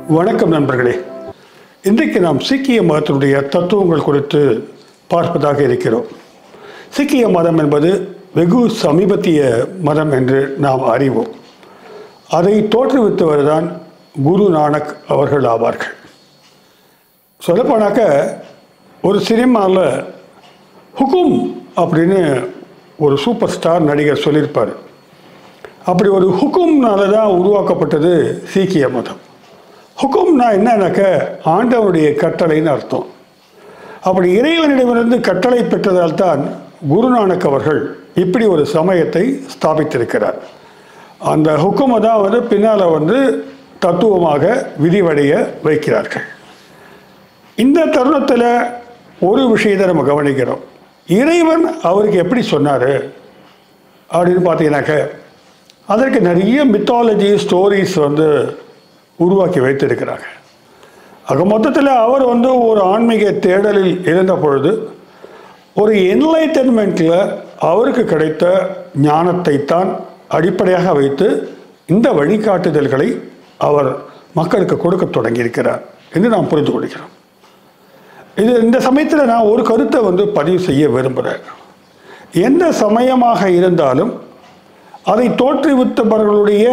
வணக்கம் நண்பர்களே இன்றைக்கு நாம் சீக்கிய மதத்தினுடைய தத்துவங்கள் குறித்து பார்ப்பதாக இருக்கிறோம் சீக்கிய மதம் என்பது வெகு சமீபத்திய மதம் என்று நாம் அறிவோம் அதை தோற்றுவித்தவர் தான் குரு நானக் அவர்கள் ஆவார்கள் சொல்லப்போனாக்க ஒரு சினிமாவில் ஹுக்கும் அப்படின்னு ஒரு சூப்பர் ஸ்டார் நடிகர் சொல்லியிருப்பார் அப்படி ஒரு ஹுக்கும்னால தான் உருவாக்கப்பட்டது சீக்கிய மதம் ஹுக்கும்னா என்னன்னாக்க ஆண்டவனுடைய கட்டளைன்னு அர்த்தம் அப்படி இறைவனிடமிருந்து கட்டளை பெற்றதால் தான் குருநானக் அவர்கள் இப்படி ஒரு சமயத்தை ஸ்தாபித்திருக்கிறார் அந்த ஹுக்குமை தான் வந்து பின்னால் வந்து தத்துவமாக விரிவடைய வைக்கிறார்கள் இந்த தருணத்தில் ஒரு விஷயத்தை நம்ம கவனிக்கிறோம் இறைவன் அவருக்கு எப்படி சொன்னார் அப்படின்னு பார்த்தீங்கன்னாக்க அதற்கு நிறைய மித்தாலஜி ஸ்டோரிஸ் வந்து உருவாக்கி வைத்திருக்கிறாங்க ஆக மொத்தத்தில் அவர் வந்து ஒரு ஆன்மீக தேடலில் இருந்த பொழுது ஒரு என்லைட்டன்மெண்ட்டில் அவருக்கு கிடைத்த ஞானத்தை தான் அடிப்படையாக வைத்து இந்த வழிகாட்டுதல்களை அவர் மக்களுக்கு கொடுக்க தொடங்கியிருக்கிறார் என்று நாம் புரிந்து கொள்கிறோம் இது இந்த சமயத்தில் நான் ஒரு கருத்தை வந்து பதிவு செய்ய விரும்புகிறேன் எந்த சமயமாக இருந்தாலும் அதை தோற்றுவித்தவர்களுடைய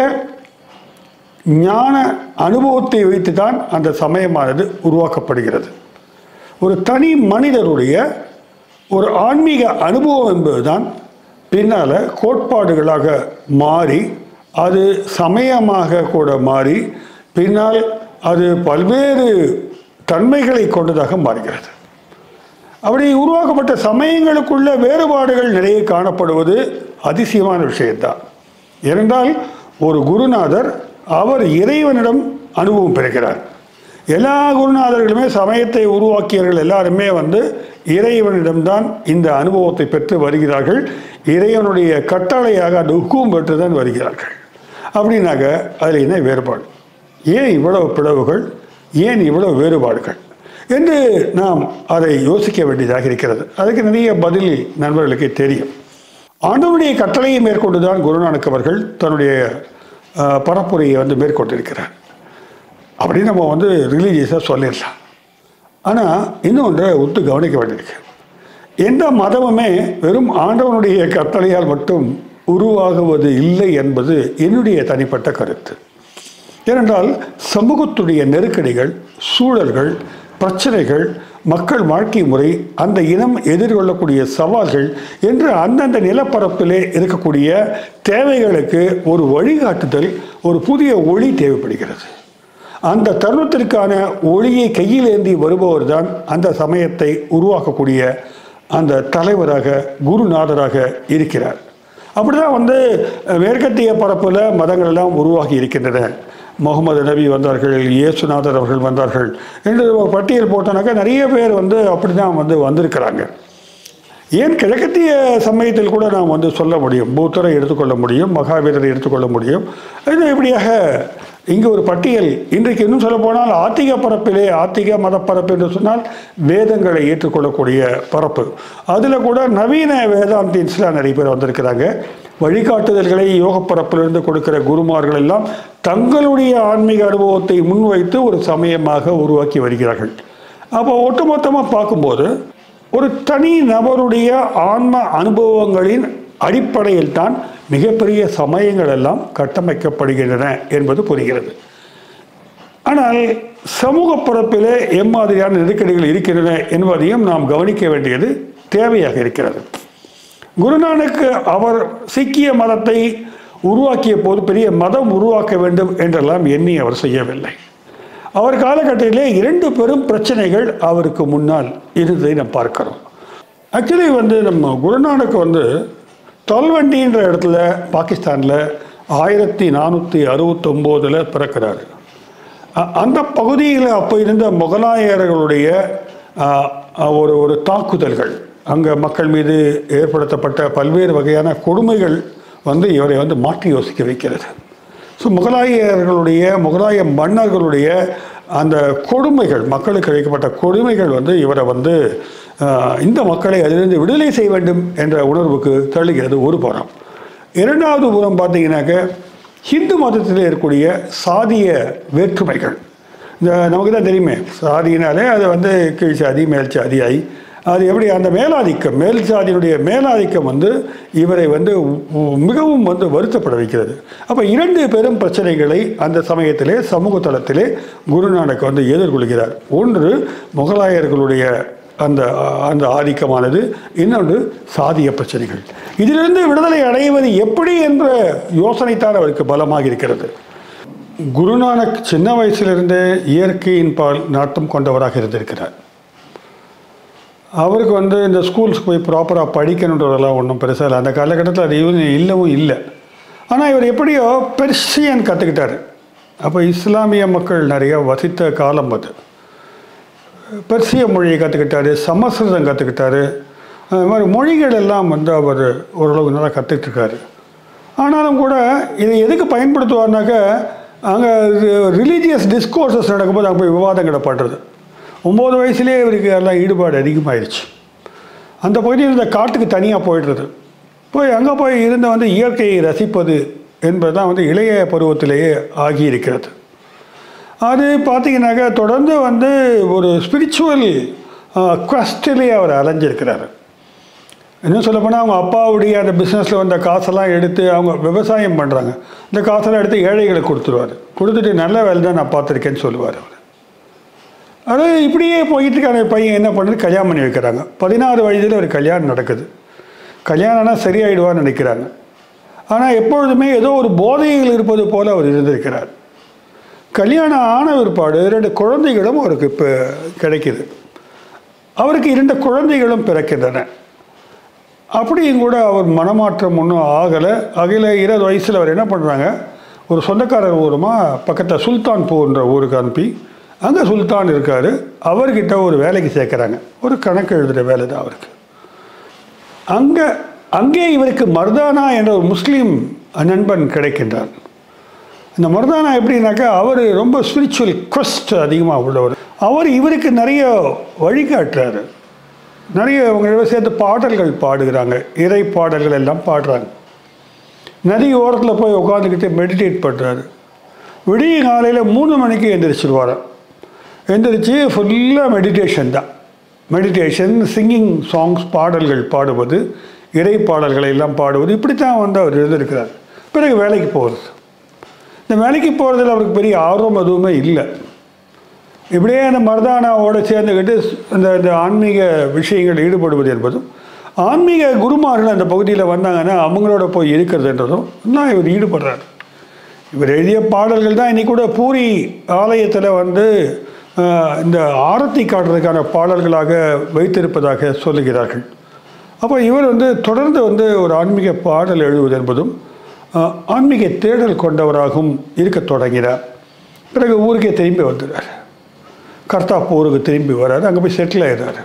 ஞான அனுபவத்தை வைத்து தான் அந்த சமயமானது உருவாக்கப்படுகிறது ஒரு தனி மனிதருடைய ஒரு ஆன்மீக அனுபவம் என்பதுதான் பின்னால் கோட்பாடுகளாக மாறி அது சமயமாக கூட மாறி பின்னால் அது பல்வேறு தன்மைகளை கொண்டதாக மாறுகிறது அப்படி உருவாக்கப்பட்ட சமயங்களுக்குள்ள வேறுபாடுகள் நிறைய காணப்படுவது அதிசயமான விஷயம்தான் ஏனென்றால் ஒரு குருநாதர் அவர் இறைவனிடம் அனுபவம் பெறுகிறார் எல்லா குருநாதர்களுமே சமயத்தை உருவாக்கியவர்கள் எல்லாருமே வந்து இறைவனிடம்தான் இந்த அனுபவத்தை பெற்று வருகிறார்கள் இறைவனுடைய கட்டளையாக அந்த ஹுக்கும் பெற்று தான் வருகிறார்கள் அப்படின்னாக்க அதில் என்ன வேறுபாடு ஏன் இவ்வளவு பிளவுகள் ஏன் இவ்வளவு வேறுபாடுகள் என்று நாம் அதை யோசிக்க வேண்டியதாக இருக்கிறது அதுக்கு நிறைய பதில் நண்பர்களுக்கு தெரியும் ஆண்டவனுடைய கட்டளையை மேற்கொண்டு தான் குருநானக் அவர்கள் தன்னுடைய அஹ், பரப்புரையை வந்து மேற்கொண்டிருக்கிறார் அப்படி நம்ம வந்து ரிலீஜியஸாக சொல்லிடலாம் ஆனால் இன்னொன்றை ஒத்து கவனிக்க வேண்டியிருக்கு எந்த மதமுமே வெறும் ஆண்டவனுடைய கட்டளையால் மட்டும் உருவாகுவது இல்லை என்பது என்னுடைய தனிப்பட்ட கருத்து ஏனென்றால் சமூகத்துடைய நெருக்கடிகள் சூழல்கள் பிரச்சனைகள் மக்கள் வாழ்க்கை முறை அந்த இனம் எதிர்கொள்ளக்கூடிய சவால்கள் என்று அந்தந்த நிலப்பரப்பிலே இருக்கக்கூடிய தேவைகளுக்கு ஒரு வழிகாட்டுதல் ஒரு புதிய ஒளி தேவைப்படுகிறது அந்த தருணத்திற்கான ஒளியை கையில் ஏந்தி வருபவர் தான் அந்த சமயத்தை உருவாக்கக்கூடிய அந்த தலைவராக குருநாதராக இருக்கிறார் அப்படிதான் வந்து மேற்கத்திய பரப்பில் மதங்கள் எல்லாம் உருவாகி இருக்கின்றன முகமது நபி வந்தார்கள் இயேசுநாதர் அவர்கள் வந்தார்கள் என்று ஒரு பட்டியல் போட்டோன்னாக்கா நிறைய பேர் வந்து அப்படி தான் வந்து வந்திருக்கிறாங்க ஏன் கிழக்கத்திய சமயத்தில் கூட நாம் வந்து சொல்ல முடியும் பூத்தரை எடுத்துக்கொள்ள முடியும் மகாவீரரை எடுத்துக்கொள்ள முடியும் இது இப்படியாக இங்கே ஒரு பட்டியல் இன்றைக்கு இன்னும் சொல்ல போனால் ஆத்திக பரப்பிலே ஆத்திக மதப்பரப்பு என்று சொன்னால் வேதங்களை ஏற்றுக்கொள்ளக்கூடிய பரப்பு அதில் கூட நவீன வேதாந்தின்ஸ்லாம் நிறைய பேர் வந்திருக்கிறாங்க வழிகாட்டுதல்களை யோக பரப்பிலிருந்து கொடுக்கிற குருமார்கள் எல்லாம் தங்களுடைய ஆன்மீக அனுபவத்தை முன்வைத்து ஒரு சமயமாக உருவாக்கி வருகிறார்கள் அப்போ ஒட்டுமொத்தமாக பார்க்கும்போது ஒரு தனி நபருடைய ஆன்ம அனுபவங்களின் அடிப்படையில் தான் மிகப்பெரிய சமயங்கள் எல்லாம் கட்டமைக்கப்படுகின்றன என்பது புரிகிறது ஆனால் சமூக பரப்பிலே எம்மாதிரியான நெருக்கடிகள் இருக்கின்றன என்பதையும் நாம் கவனிக்க வேண்டியது தேவையாக இருக்கிறது குருநானக் அவர் சீக்கிய மதத்தை உருவாக்கிய போது பெரிய மதம் உருவாக்க வேண்டும் என்றெல்லாம் எண்ணி அவர் செய்யவில்லை அவர் காலகட்டத்திலே இரண்டு பெரும் பிரச்சனைகள் அவருக்கு முன்னால் இருந்ததை நாம் பார்க்கிறோம் ஆக்சுவலி வந்து நம்ம குருநானக் வந்து தொல்வண்டின்ற இடத்துல பாகிஸ்தானில் ஆயிரத்தி நானூற்றி அறுபத்தொம்போதில் பிறக்கிறாரு அ- அந்த பகுதியில் அப்போ இருந்த முகலாயர்களுடைய ஆ, ஒரு ஒரு தாக்குதல்கள் அங்கே மக்கள் மீது ஏற்படுத்தப்பட்ட பல்வேறு வகையான கொடுமைகள் வந்து இவரை வந்து மாற்றி யோசிக்க வைக்கிறது ஸோ முகலாயர்களுடைய முகலாய மன்னர்களுடைய அந்த கொடுமைகள் மக்களுக்கு அளிக்கப்பட்ட கொடுமைகள் வந்து இவரை வந்து ஆஹ், இந்த மக்களை அதிலிருந்து விடுதலை செய்ய வேண்டும் என்ற உணர்வுக்கு தள்ளுகிறது ஒரு புறம் இரண்டாவது புறம் பார்த்தீங்கன்னாக்க ஹிந்து மதத்தில் இருக்கக்கூடிய சாதிய வேற்றுமைகள் இந்த நமக்கு தான் தெரியுமே சாதினாலே அது வந்து கீழ் சாதி மேல் சாதி ஆகி அது எப்படி அந்த மேலாதிக்கம் மேல் சாதியினுடைய மேலாதிக்கம் வந்து இவரை வந்து உ- மிகவும் வந்து வருத்தப்பட வைக்கிறது அப்போ இரண்டு பெரும் பிரச்சனைகளை அந்த சமயத்திலே சமூக தளத்திலே குருநானக் வந்து எதிர்கொள்கிறார் ஒன்று முகலாயர்களுடைய அந்த அந்த ஆதிக்கமானது இன்னொன்று சாதிய பிரச்சனைகள் இதிலிருந்து விடுதலை அடைவது எப்படி என்ற யோசனைத்தான் அவருக்கு பலமாக இருக்கிறது குருநானக் சின்ன வயசிலிருந்தே இயற்கையின் பால் நாட்டம் கொண்டவராக இருந்திருக்கிறார் அவருக்கு வந்து இந்த ஸ்கூல்ஸ்க்கு போய் ப்ராப்பராக படிக்கணுன்றதெல்லாம் ஒன்றும் பெருசாக இல்லை அந்த காலகட்டத்தில் அது இவங்க இல்லவும் இல்லை ஆனால் இவர் எப்படியோ பெர்சியன் கற்றுக்கிட்டாரு அப்போ இஸ்லாமிய மக்கள் நிறைய வசித்த காலம் அது பெர்சிய மொழியை கற்றுக்கிட்டாரு சமஸ்கிருதம் கற்றுக்கிட்டாரு அது மாதிரி மொழிகள் எல்லாம் வந்து அவர் ஓரளவுக்கு நல்லா கற்றுக்கிட்டுருக்காரு ஆனாலும் கூட இதை எதுக்கு பயன்படுத்துவார்னாக்க அங்கே ரிலீஜியஸ் டிஸ்கோர்சஸ் நடக்கும்போது அங்கே போய் விவாதங்களை பண்ணுறது ஒம்பது வயசுலேயே இவருக்கு எல்லாம் ஈடுபாடு அதிகமாயிருச்சு அந்த பகுதியில் இந்த காட்டுக்கு தனியாக போயிடுறது போய் அங்கே போய் இருந்த வந்து இயற்கையை ரசிப்பது என்பது தான் வந்து இளைய பருவத்திலேயே ஆகியிருக்கிறது அது பார்த்தீங்கன்னாக்கா தொடர்ந்து வந்து ஒரு ஸ்பிரிச்சுவல் குவஸ்டிலே அவர் அலைஞ்சிருக்கிறாரு இன்னும் சொல்லப்போனால் அவங்க அப்பாவுடைய அந்த பிஸ்னஸில் வந்த காசெல்லாம் எடுத்து அவங்க விவசாயம் பண்ணுறாங்க இந்த காசெல்லாம் எடுத்து ஏழைகளுக்கு கொடுத்துருவார் கொடுத்துட்டு நல்ல வேலை தான் நான் பார்த்துருக்கேன்னு சொல்லுவார் அவர் அது இப்படியே போயிட்டு இருக்க அந்த பையன் என்ன பண்ணுறது கல்யாணம் பண்ணி வைக்கிறாங்க பதினாறு வயதில் ஒரு கல்யாணம் நடக்குது கல்யாணம்னா சரியாயிடுவான்னு நினைக்கிறாங்க ஆனால் எப்பொழுதுமே ஏதோ ஒரு போதையில் இருப்பது போல் அவர் இருந்திருக்கிறார் கல்யாணம் ஆன பிற்பாடு ரெண்டு குழந்தைகளும் அவருக்கு இப்போ கிடைக்குது அவருக்கு இரண்டு குழந்தைகளும் பிறக்கின்றன அப்படியும் கூட அவர் மனமாற்றம் ஒன்றும் ஆகலை அகில இருபது வயசில் அவர் என்ன பண்ணுறாங்க ஒரு சொந்தக்காரர் ஊருமாக பக்கத்தில் சுல்தான்பூர்ன்ற ஊருக்கு அனுப்பி அங்கே சுல்தான் இருக்கார் அவர்கிட்ட ஒரு வேலைக்கு சேர்க்குறாங்க ஒரு கணக்கு எழுதுகிற வேலை தான் அவருக்கு அங்கே அங்கே இவருக்கு மர்தானா என்ற ஒரு முஸ்லீம் நண்பன் கிடைக்கின்றார் இந்த மர்தானா எப்படின்னாக்கா அவர் ரொம்ப ஸ்பிரிச்சுவல் quest அதிகமாக உள்ளவர் அவர் இவருக்கு நிறைய வழிகாட்டுறாரு நிறைய அவங்களோட சேர்த்து பாடல்கள் பாடுகிறாங்க இறை பாடல்கள் எல்லாம் பாடுறாங்க நதி ஓரத்தில் போய் உட்காந்துக்கிட்டு மெடிடேட் பண்ணுறாரு விடிய காலையில் மூணு மணிக்கு எந்திரிச்சிருவாராம் எந்திரிச்சு ஃபுல்லாக மெடிடேஷன் தான் மெடிடேஷன் சிங்கிங் சாங்ஸ் பாடல்கள் பாடுவது இறை பாடல்களை எல்லாம் பாடுவது இப்படித்தான் வந்து அவர் இருந்திருக்கிறார் பிறகு வேலைக்கு போகிறது இந்த வேலைக்கு போகிறதுல அவருக்கு பெரிய ஆர்வம் எதுவுமே இல்லை இப்படியே அந்த மர்தானாவோடு சேர்ந்துக்கிட்டு இந்த இந்த ஆன்மீக விஷயங்கள் ஈடுபடுவது என்பதும் ஆன்மீக குருமார்கள் அந்த பகுதியில் வந்தாங்கன்னா அவங்களோட போய் இருக்கிறதுன்றதும் தான் இவர் ஈடுபடுறார் இவர் எழுதிய பாடல்கள் தான் இன்னைக்கு கூட பூரி ஆலயத்தில் வந்து ஆஹ், இந்த ஆரத்தி காட்டுறதுக்கான பாடல்களாக வைத்திருப்பதாக சொல்லுகிறார்கள் அப்போ இவர் வந்து தொடர்ந்து வந்து ஒரு ஆன்மீக பாடல் எழுதுவது என்பதும் ஆஹ், ஆன்மீக தேடல் கொண்டவராகவும் இருக்கத் தொடங்கினார் பிறகு ஊருக்கே திரும்பி வந்துடுறார் கர்த்தாப்பூருக்கு திரும்பி வர்றாரு அங்கே போய் செட்டில் ஆயிடுறாரு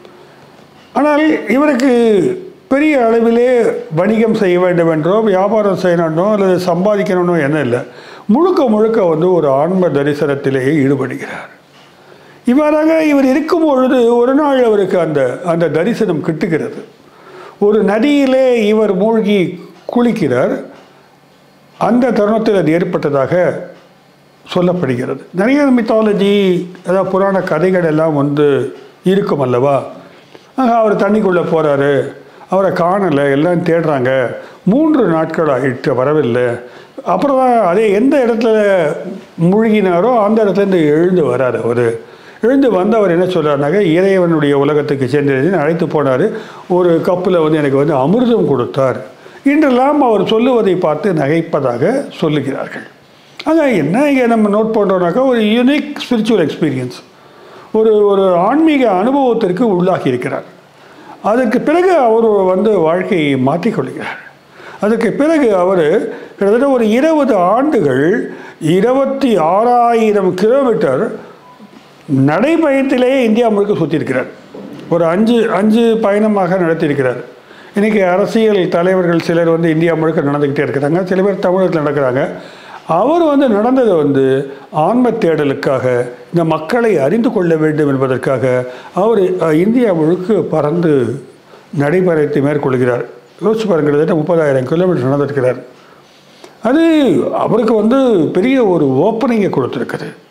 ஆனால் இவருக்கு பெரிய அளவிலே வணிகம் செய்ய வேண்டும் என்றோ வியாபாரம் செய்யணும்னோ அல்லது சம்பாதிக்கணும்னோ என்ன இல்லை முழுக்க முழுக்க வந்து ஒரு ஆன்ம தரிசனத்திலேயே ஈடுபடுகிறார் இவ்வாறாக இவர் இருக்கும் பொழுது ஒரு நாள் அவருக்கு அந்த அந்த தரிசனம் கிட்டுகிறது ஒரு நதியிலே இவர் மூழ்கி குளிக்கிறார் அந்த தருணத்தில் அது ஏற்பட்டதாக சொல்லப்படுகிறது நிறைய மித்தாலஜி அதாவது புராண கதைகள் எல்லாம் வந்து இருக்கும் அல்லவா ஆக அவர் தண்ணிக்குள்ளே போகிறாரு அவரை காணலை எல்லாம் தேடுறாங்க மூன்று நாட்கள் ஆயிட்டு வரவில்லை அப்புறம் தான் அதே எந்த இடத்துல மூழ்கினாரோ அந்த இடத்துலேருந்து எழுந்து வராரு அவர் எழுந்து வந்து அவர் என்ன சொல்கிறாருனாக்க இறைவனுடைய உலகத்துக்கு சென்று அழைத்து போனார் ஒரு கப்பில் வந்து எனக்கு வந்து அமிர்தம் கொடுத்தார் இன்றெல்லாம் அவர் சொல்லுவதை பார்த்து நகைப்பதாக சொல்லுகிறார்கள் அதான் என்ன இங்கே நம்ம நோட் பண்ணுறோம்னாக்கா ஒரு யூனிக் ஸ்பிரிச்சுவல் எக்ஸ்பீரியன்ஸ் ஒரு ஒரு ஆன்மீக அனுபவத்திற்கு உள்ளாகி இருக்கிறார் அதற்கு பிறகு அவர் வந்து வாழ்க்கையை மாற்றிக்கொள்கிறார் அதற்கு பிறகு அவர் கிட்டத்தட்ட ஒரு இருபது ஆண்டுகள் இருபத்தி ஆறாயிரம் கிலோமீட்டர் நடைபயணத்திலேயே இந்தியா முழுக்க சுற்றியிருக்கிறார் ஒரு அஞ்சு அஞ்சு பயணமாக நடத்தியிருக்கிறார் இன்றைக்கி அரசியல் தலைவர்கள் சிலர் வந்து இந்தியா முழுக்க நடந்துக்கிட்டே இருக்கிறாங்க சில பேர் தமிழகத்தில் நடக்கிறாங்க அவர் வந்து நடந்தது வந்து ஆன்ம தேடலுக்காக இந்த மக்களை அறிந்து கொள்ள வேண்டும் என்பதற்காக அவர் அஹ், இந்தியா முழுக்க பறந்து நடைபயணத்தை மேற்கொள்கிறார் யோசிச்சு பாருங்க கிட்டத்தட்ட முப்பதாயிரம் கிலோமீட்டர் நடந்திருக்கிறார் அது அவருக்கு வந்து பெரிய ஒரு ஓப்பனிங்கை கொடுத்துருக்குது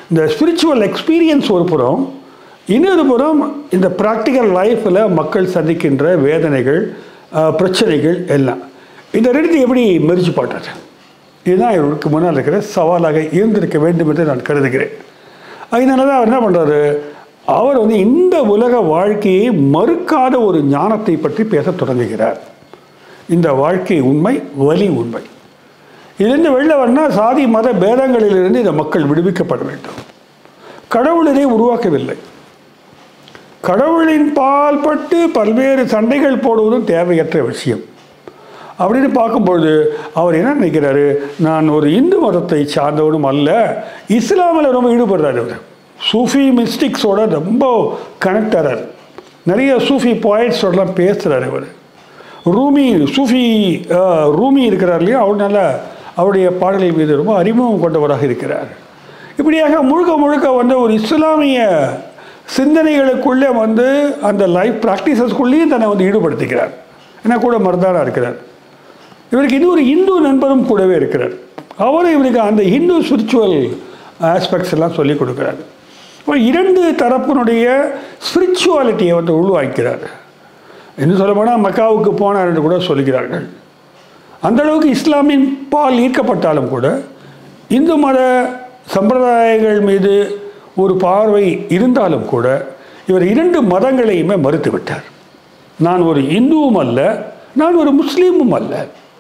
இந்த ஸ்பிரிச்சுவல் எக்ஸ்பீரியன்ஸ் ஒரு புறம் இன்னொரு புறம் இந்த ப்ராக்டிக்கல் லைஃப்பில் மக்கள் சந்திக்கின்ற வேதனைகள் அஹ், பிரச்சனைகள் எல்லாம் இந்த ரெண்டு எப்படி மெரிச்சு பாட்டார் இதுதான் இவருக்கு முன்னால் இருக்கிற சவாலாக இருந்திருக்க வேண்டும் என்று நான் கருதுகிறேன் அதனால தான் அவர் என்ன பண்ணுறாரு அவர் வந்து இந்த உலக வாழ்க்கையை மறுக்காத ஒரு ஞானத்தை பற்றி பேசத் தொடங்குகிறார் இந்த வாழ்க்கை உண்மை வலி உண்மை இதிலிருந்து வெளில வரணும் சாதி மத பேதங்களிலிருந்து இந்த மக்கள் விடுவிக்கப்பட வேண்டும் கடவுள் இதை உருவாக்கவில்லை கடவுளின் பால் பட்டு பல்வேறு சண்டைகள் போடுவதும் தேவையற்ற விஷயம் அப்படின்னு பார்க்கும்பொழுது அவர் என்ன நினைக்கிறாரு நான் ஒரு இந்து மதத்தை சார்ந்தவனும் அல்ல இஸ்லாமில் ரொம்ப ஈடுபடுறாரு அவர் சூஃபி மிஸ்டிக்ஸோட ரொம்ப கனெக்ட் ஆகிறார் நிறைய சூஃபி பாயிண்ட்ஸோடலாம் பேசுகிறார் அவர் ரூமி சூஃபி அஹ், ரூமி இருக்கிறார் இல்லையா அவர் நல்ல அவருடைய பாடல்கள் மீது ரொம்ப அறிமுகம் கொண்டவராக இருக்கிறார் இப்படியாக முழுக்க முழுக்க வந்து ஒரு இஸ்லாமிய சிந்தனைகளுக்குள்ளே வந்து அந்த லைஃப் ப்ராக்டிசஸ்க்குள்ளேயும் தன்னை வந்து ஈடுபடுத்திக்கிறார் ஏன்னா கூட மருந்தானாக இருக்கிறார் இவருக்கு இன்னொரு இந்து நண்பரும் கூடவே இருக்கிறார் அவரும் இவருக்கு அந்த ஹிந்து ஸ்பிரிச்சுவல் ஆஸ்பெக்ட்ஸ் எல்லாம் சொல்லிக் கொடுக்குறாரு அப்போ இரண்டு தரப்பினுடைய ஸ்பிரிச்சுவாலிட்டியை வந்து உள்வாங்கிக்கிறார் இன்னும் சொல்ல போனால் மக்காவுக்கு போனார் என்று கூட சொல்கிறார்கள் அந்த அளவுக்கு இஸ்லாமின் பால் ஈர்க்கப்பட்டாலும் கூட இந்து மத சம்பிரதாயங்கள் மீது ஒரு பார்வை இருந்தாலும் கூட இவர் இரண்டு மதங்களையுமே மறுத்து விட்டார் நான் ஒரு இந்துவும் அல்ல நான் ஒரு முஸ்லீமும் அல்ல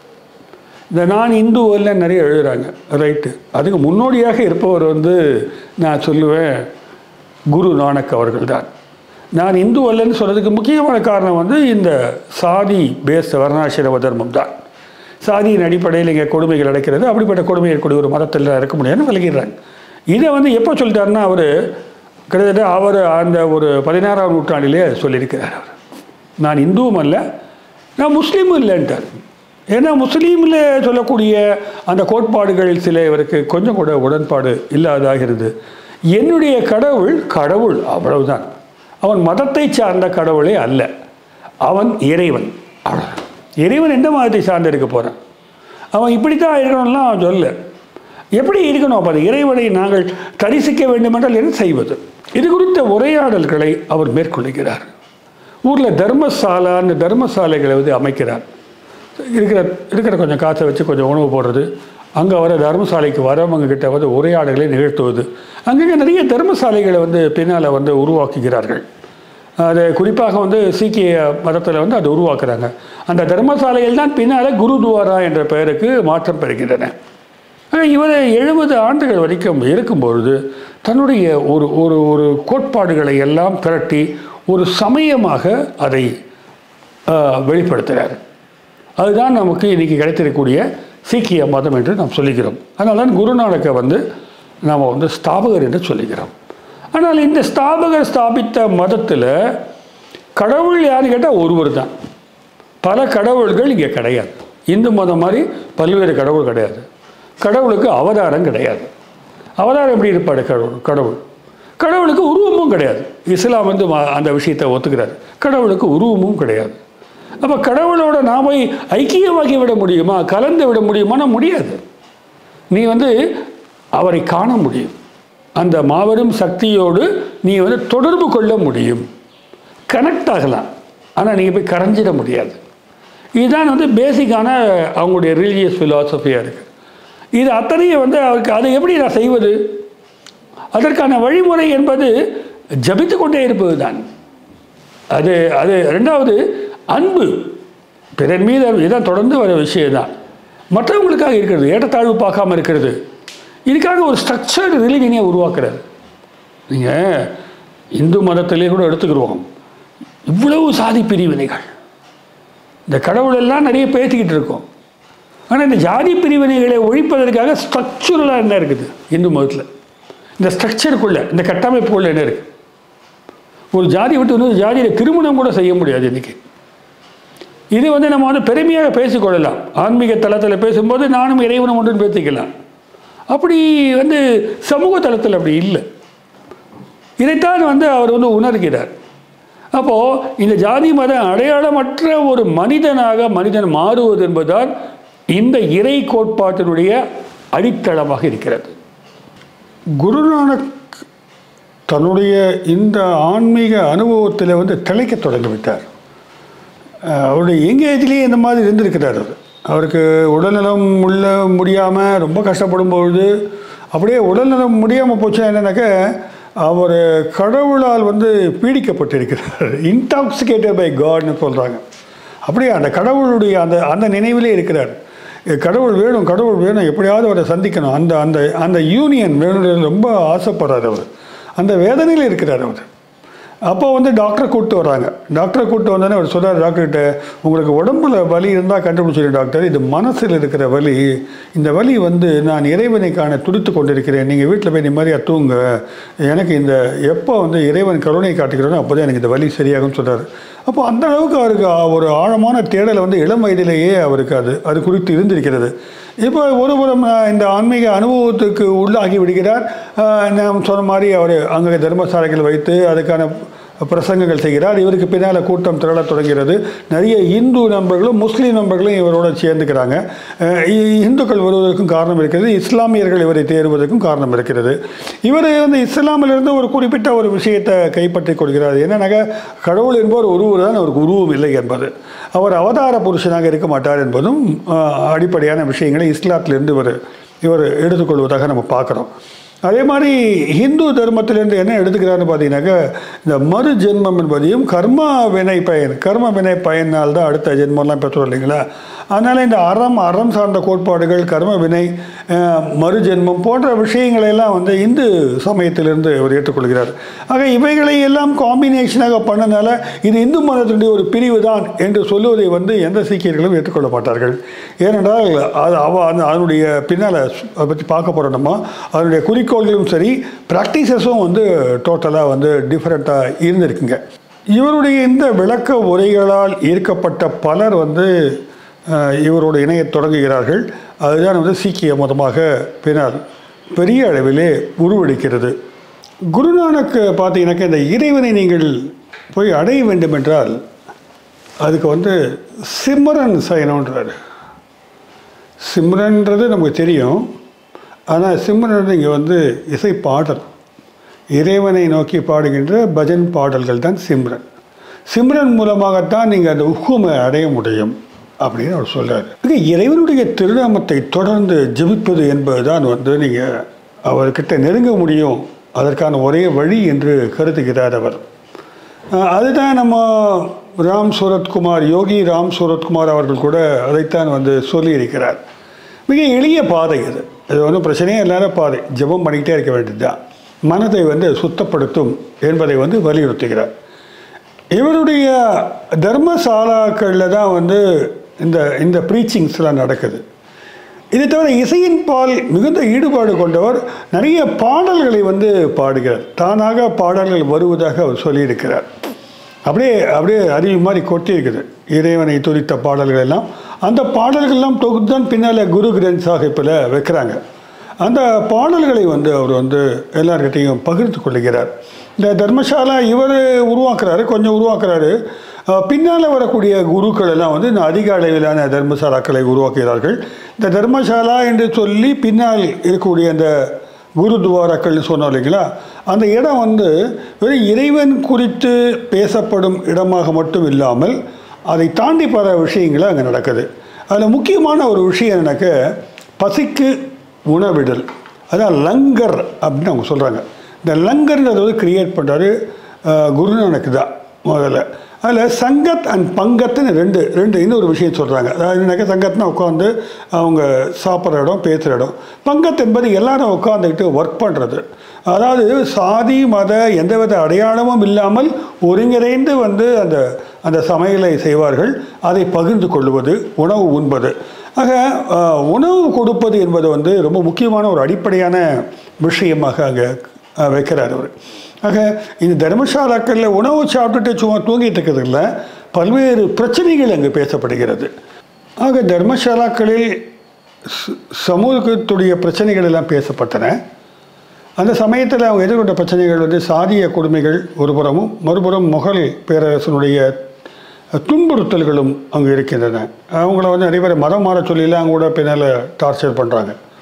இந்த நான் இந்து அல்ல நிறைய எழுதுறாங்க ரைட்டு அதுக்கு முன்னோடியாக இருப்பவர் வந்து நான் சொல்லுவேன் குரு நானக் அவர்கள் தான் நான் இந்து அல்லன்னு சொல்கிறதுக்கு முக்கியமான காரணம் வந்து இந்த சாதி பேஸ் வர்ணாசிரம தர்மம் தான் சாதியின் அடிப்படையில் இங்கே கொடுமைகள் நடக்கிறது அப்படிப்பட்ட கொடுமைகள் கூடிய ஒரு மதத்தில் இருக்க முடியாதுன்னு விலகிடுறாங்க இதை வந்து எப்போ சொல்லிட்டாருன்னா அவர் கிட்டத்தட்ட அவர் அந்த ஒரு பதினாறாம் நூற்றாண்டிலே சொல்லியிருக்கிறார் அவர் நான் இந்துவும் அல்ல நான் முஸ்லீமும் இல்லைன்ட்டார் ஏன்னா முஸ்லீமில் சொல்லக்கூடிய அந்த கோட்பாடுகள் சில இவருக்கு கொஞ்சம் கூட உடன்பாடு இல்லாதாகிறது என்னுடைய கடவுள் கடவுள் அவ்வளவுதான் அவன் மதத்தை சார்ந்த கடவுளே அல்ல அவன் இறைவன் அவ்வளவுதான் இறைவன் எந்த மதத்தை சார்ந்து இருக்க போகிறான் அவன் இப்படி தான் இருக்கணும்லாம் அவன் சொல்ல எப்படி இருக்கணும் அப்போ அந்த இறைவனை நாங்கள் தரிசிக்க வேண்டுமென்றால் என்ன செய்வது இது குறித்த உரையாடல்களை அவர் மேற்கொள்ளுகிறார் ஊரில் தர்மசாலான்னு தர்மசாலைகளை வந்து அமைக்கிறார் இருக்கிற இருக்கிற கொஞ்சம் காசை வச்சு கொஞ்சம் உணவு போடுறது அங்கே வர தர்மசாலைக்கு வரவங்க கிட்ட வந்து உரையாடல்களை நிகழ்த்துவது அங்கங்கே நிறைய தர்மசாலைகளை வந்து பின்னால் வந்து உருவாக்குகிறார்கள் அது குறிப்பாக வந்து சீக்கிய மதத்தில் வந்து அதை உருவாக்குறாங்க அந்த தர்மசாலைகள் தான் பின்னால் குருத்வாரா என்ற பெயருக்கு மாற்றம் பெறுகின்றன ஆனா, இவர் எழுபது ஆண்டுகள் வரைக்கும் இருக்கும்பொழுது தன்னுடைய ஒரு ஒரு ஒரு கோட்பாடுகளை எல்லாம் திரட்டி ஒரு சமயமாக அதை ஆஹ், வெளிப்படுத்துகிறார் அதுதான் நமக்கு இன்றைக்கி கிடைத்திருக்கக்கூடிய சீக்கிய மதம் என்று நாம் சொல்லுகிறோம் அதனால தான் குருநானக்கை வந்து நாம் வந்து ஸ்தாபகர் என்று சொல்லுகிறோம் ஆனால் இந்த ஸ்தாபகர் ஸ்தாபித்த மதத்தில் கடவுள் யாருன்னு கேட்டால் ஒருவர் தான் பல கடவுள்கள் இங்கே கிடையாது இந்து மதம் மாதிரி பல்வேறு கடவுள் கிடையாது கடவுளுக்கு அவதாரம் கிடையாது அவதாரம் எப்படி இருப்பார் கடவுள் கடவுள் கடவுளுக்கு உருவமும் கிடையாது இஸ்லாம் வந்து ம- அந்த விஷயத்தை ஒத்துக்கிறார் கடவுளுக்கு உருவமும் கிடையாது அப்போ கடவுளோட நாமை ஐக்கியமாக்கி விட முடியுமா கலந்து விட முடியுமானா முடியாது நீ வந்து அவரை காண முடியும் அந்த மாபெரும் சக்தியோடு நீ வந்து தொடர்பு கொள்ள முடியும் கனெக்ட் ஆகலாம் ஆனால் நீங்கள் போய் கரைஞ்சிட முடியாது இதுதான் வந்து பேசிக்கான அவங்களுடைய ரிலீஜியஸ் ஃபிலாசபியாக இருக்குது இது அத்தனையும் வந்து அவருக்கு அதை எப்படி நான் செய்வது அதற்கான வழிமுறை என்பது ஜபித்து கொண்டே இருப்பது தான் அது அது ரெண்டாவது அன்பு பிறர் மீது அன்பு. இதான் தொடர்ந்து வர விஷயம் தான் மற்றவங்களுக்காக இருக்கிறது ஏற்றத்தாழ்வு பார்க்காம இருக்கிறது இதுக்காக ஒரு ஸ்ட்ரக்சர்டு ரிலிஜனை உருவாக்குறாரு நீங்கள் இந்து மதத்திலே கூட எடுத்துக்கிடுவோம் இவ்வளவு சாதி பிரிவினைகள் இந்த கடவுள் எல்லாம் நிறைய பேசிக்கிட்டு இருக்கோம் ஆனால் இந்த ஜாதி பிரிவினைகளை ஒழிப்பதற்காக ஸ்ட்ரக்சரலாக என்ன இருக்குது இந்து மதத்தில் இந்த ஸ்ட்ரக்சருக்குள்ளே இந்த கட்டமைப்புக்குள்ளே என்ன இருக்குது ஒரு ஜாதி விட்டு இன்னொரு ஜாதியில் திருமணம் கூட செய்ய முடியாது இன்னைக்கு இது வந்து நம்ம வந்து பெருமையாக பேசிக்கொள்ளலாம் ஆன்மீக தளத்தில் பேசும்போது நானும் இறைவனும் ஒன்றுன்னு பேசிக்கலாம் அப்படி வந்து சமூக தளத்தில் அப்படி இல்லை இதைத்தான் வந்து அவர் வந்து உணர்கிறார் அப்போது இந்த ஜாதி மத அடையாளமற்ற ஒரு மனிதனாக மனிதன் மாறுவது என்பதுதான் இந்த இறை கோட்பாட்டினுடைய அடித்தளமாக இருக்கிறது குருநானக் தன்னுடைய இந்த ஆன்மீக அனுபவத்தில் வந்து திளைக்க தொடங்கிவிட்டார் அஹ் அவருடைய யங் ஏஜ்லேயே இந்த மாதிரி இருந்திருக்கிறார் அவர் அவருக்கு உடல்நலம் உள்ள முடியாமல் ரொம்ப கஷ்டப்படும் பொழுது அப்படியே உடல்நலம் முடியாமல் போச்சுன்னா என்னன்னாக்க அவர் கடவுளால் வந்து பீடிக்கப்பட்டிருக்கிறார் இன்டாக்சிகேட்டட் பை காட்னு சொல்கிறாங்க அப்படியே அந்த கடவுளுடைய அந்த அந்த நினைவிலே இருக்கிறார் எ, கடவுள் வேணும் கடவுள் வேணும் எப்படியாவது அவரை சந்திக்கணும் அந்த அந்த அந்த யூனியன் வேணும்னு ரொம்ப ஆசைப்படுறார் அவர் அந்த வேதனையில் இருக்கிறார் அவர் அப்போ வந்து டாக்டரை கூப்பிட்டு வராங்க டாக்டரை கூப்பிட்டு வந்தோடனே அவர் சொல்றாரு டாக்டர்கிட்ட உங்களுக்கு உடம்புல வலி இருந்தால் கண்டுபிடிச்சிரு டாக்டர் இது மனசில் இருக்கிற வலி இந்த வலி வந்து நான் இறைவனை காண துடித்து கொண்டிருக்கிறேன் நீங்கள் வீட்டில் போய் நிம்மதியாக தூங்க எனக்கு இந்த எப்போ வந்து இறைவன் கருணை காட்டுகிறோனோ அப்போ தான் எனக்கு இந்த வலி சரியாகும்னு சொல்றாரு அப்போ அந்த அளவுக்கு அவருக்கு ஒரு ஆழமான தேடலை வந்து இளம் வயதிலேயே அவருக்கு அது அது குறித்து இருந்திருக்கிறது இப்போ ஒருபுறம் அஹ், இந்த ஆன்மீக அனுபவத்துக்கு உள்ளாகி விடுகிறார் அஹ், நாம் சொன்ன மாதிரி அவர் அங்கே தர்மசாலைகள் வைத்து அதுக்கான பிரசங்கங்கள் செய்கிறார் இவருக்கு பின்னால் கூட்டம் திரளத் தொடங்கிறது நிறைய இந்து நண்பர்களும் முஸ்லீம் நண்பர்களும் இவரோட சேர்ந்துக்கிறாங்க அஹ் இ- இந்துக்கள் வருவதற்கும் காரணம் இருக்கிறது இஸ்லாமியர்கள் இவரை தேர்வதற்கும் காரணம் இருக்கிறது இவர் வந்து இஸ்லாமிலிருந்து ஒரு குறிப்பிட்ட ஒரு விஷயத்தை கைப்பற்றிக் கொள்கிறார் என்னன்னாக்க கடவுள் என்பவர் ஒருவர் தான் அவருக்கு உருவம் இல்லை என்பது அவர் அவதார புருஷனாக இருக்க மாட்டார் என்பதும் அஹ், அடிப்படையான விஷயங்களை இஸ்லாத்திலிருந்து இவர் இவர் எடுத்துக்கொள்வதாக நம்ம பார்க்குறோம் அதே மாதிரி ஹிந்து தர்மத்திலிருந்து என்ன எடுத்துக்கிறாருன்னு பார்த்தீங்கன்னாக்கா இந்த மறு ஜென்மம் என்பதையும் கர்மா வினை பயன் கர்ம வினை பயனால் தான் அடுத்த ஜென்மம்லாம் பெற்றோம் இல்லைங்களா அதனால் இந்த அறம் அறம் சார்ந்த கோட்பாடுகள் கர்ம வினை அஹ், மறு ஜென்மம் போன்ற விஷயங்களை எல்லாம் வந்து இந்து சமயத்திலிருந்து அவர் ஏற்றுக்கொள்கிறார் ஆக இவைகளை எல்லாம் காம்பினேஷனாக பண்ணனால இது இந்து மதத்தினுடைய ஒரு பிரிவு தான் என்று சொல்லுவதை வந்து எந்த சீக்கியர்களும் ஏற்றுக்கொள்ள மாட்டார்கள் ஏனென்றால் அது அவ அந்த அதனுடைய பின்னால் அதை பற்றி பார்க்க போகிறோம் நம்ம அதனுடைய குறிக்கோள்களும் சரி ப்ராக்டிசஸும் வந்து டோட்டலாக வந்து டிஃப்ரெண்ட்டாக இருந்திருக்குங்க இவருடைய இந்த விளக்க உரைகளால் ஈர்க்கப்பட்ட பலர் வந்து அஹ், இவரோட இணையத் தொடங்குகிறார்கள் அதுதான் வந்து சீக்கிய மதமாக பின்னால் பெரிய அளவிலே உருவெடுக்கிறது குருநானக் பார்த்தீங்கன்னாக்கா இந்த இறைவனை நீங்கள் போய் அடைய வேண்டும் என்றால் அதுக்கு வந்து சிம்ரன் செய்யணுன்றாரு சிம்ரன்றது நமக்கு தெரியும் ஆனால் சிம்ரன் இங்கே வந்து இசை பாடல் இறைவனை நோக்கி பாடுகின்ற பஜன் பாடல்கள் தான் சிம்ரன் சிம்ரன் மூலமாகத்தான் நீங்கள் அந்த உக்குமை அடைய முடியும் அப்படின்னு அவர் சொல்றாரு மிக இறைவனுடைய திருநாமத்தை தொடர்ந்து ஜெபிப்பது என்பதுதான் வந்து நீங்கள் அவர்கிட்ட நெருங்க முடியும் அதற்கான ஒரே வழி என்று கருதுகிறார் அவர் அஹ் அதுதான் நம்ம ராம் சூரத்குமார் யோகி ராம் சூரத்குமார் அவர்கள் கூட அதைத்தான் வந்து சொல்லியிருக்கிறார் மிக எளிய பாதை இது இது ஒன்றும் பிரச்சனையே இல்லாத பாதை ஜெபம் பண்ணிக்கிட்டே இருக்க வேண்டியதுதான் மனதை வந்து சுத்தப்படுத்தும் என்பதை வந்து வலியுறுத்துகிறார் இவருடைய தர்மசாலாக்களில் தான் வந்து இந்த இந்த ப்ரீச்சிங்ஸ்லாம் நடக்குது இதை தவிர இசையின் பால் மிகுந்த ஈடுபாடு கொண்டவர் நிறைய பாடல்களை வந்து பாடுகிறார் தானாக பாடல்கள் வருவதாக அவர் சொல்லியிருக்கிறார் அப்படியே அப்படியே அருவி மாதிரி கொட்டி இருக்குது இறைவனை துதித்த பாடல்கள் எல்லாம் அந்த பாடல்கள்லாம் தொகுத்து தான் பின்னால் குரு கிரந்த் சாஹிப்பில் வைக்கிறாங்க அந்த பாடல்களை வந்து அவர் வந்து எல்லார்கிட்டையும் பகிர்ந்து கொள்ளுகிறார் இந்த தர்மசாலா இவர் உருவாக்குறாரு கொஞ்சம் உருவாக்குறாரு அஹ் பின்னால் வரக்கூடிய குருக்கள் எல்லாம் வந்து இந்த அதிக அளவிலான தர்மசாலாக்களை உருவாக்குகிறார்கள் இந்த தர்மசாலா என்று சொல்லி பின்னால் இருக்கக்கூடிய அந்த குருத்வாராக்கள்னு சொன்னோம் இல்லைங்களா அந்த இடம் வந்து வெறும் இறைவன் குறித்து பேசப்படும் இடமாக மட்டும் இல்லாமல் அதை தாண்டி பல விஷயங்கள் அங்கே நடக்குது அதில் முக்கியமான ஒரு விஷயம் என்னன்னாக்க பசிக்கு உணவிடல் அதான் லங்கர் அப்படின்னு அவங்க சொல்கிறாங்க இந்த லங்கர்ன்றதை வந்து கிரியேட் பண்ணுறாரு குருநானக்கு தான் முதல்ல அதில் சங்கத் அண்ட் பங்கத்துன்னு ரெண்டு ரெண்டு இன்னொரு விஷயம் சொல்கிறாங்க அதாவது என்னக்கா சங்கத்னா உட்காந்து அவங்க சாப்பிட்ற இடம் பேசுகிற இடம் பங்கத் என்பது எல்லாரும் உட்காந்துக்கிட்டு ஒர்க் பண்ணுறது அதாவது சாதி மத எந்தவித அடையாளமும் இல்லாமல் ஒருங்கிணைந்து வந்து அந்த அந்த சமையலை செய்வார்கள் அதை பகிர்ந்து கொள்வது உணவு உண்பது ஆக அஹ், உணவு கொடுப்பது என்பது வந்து ரொம்ப முக்கியமான ஒரு அடிப்படையான விஷயமாக அங்கே அஹ், வைக்கிறார் அவர் ஆக இந்த தர்மசாலாக்களில் உணவு சாப்பிட்டுட்டு சும்மா தூங்கிட்டு இருக்கிறது இல்லை பல்வேறு பிரச்சனைகள் அங்கு பேசப்படுகிறது ஆக தர்மசாலாக்களில் ச- சமூகத்துடைய பிரச்சனைகள் எல்லாம் பேசப்பட்டன அந்த சமயத்தில் அவங்க எதிர்கொண்ட பிரச்சனைகள் வந்து சாதிய கொடுமைகள் ஒருபுறமும் மறுபுறம் முகல் பேரரசனுடைய துன்புறுத்தல்களும் அங்கே இருக்கின்றன அவங்கள வந்து நிறைய பேர் மதம் மாற சொல்லிலாம் அவங்க கூட பின்னால் டார்ச்சர் பண்ணுறாங்க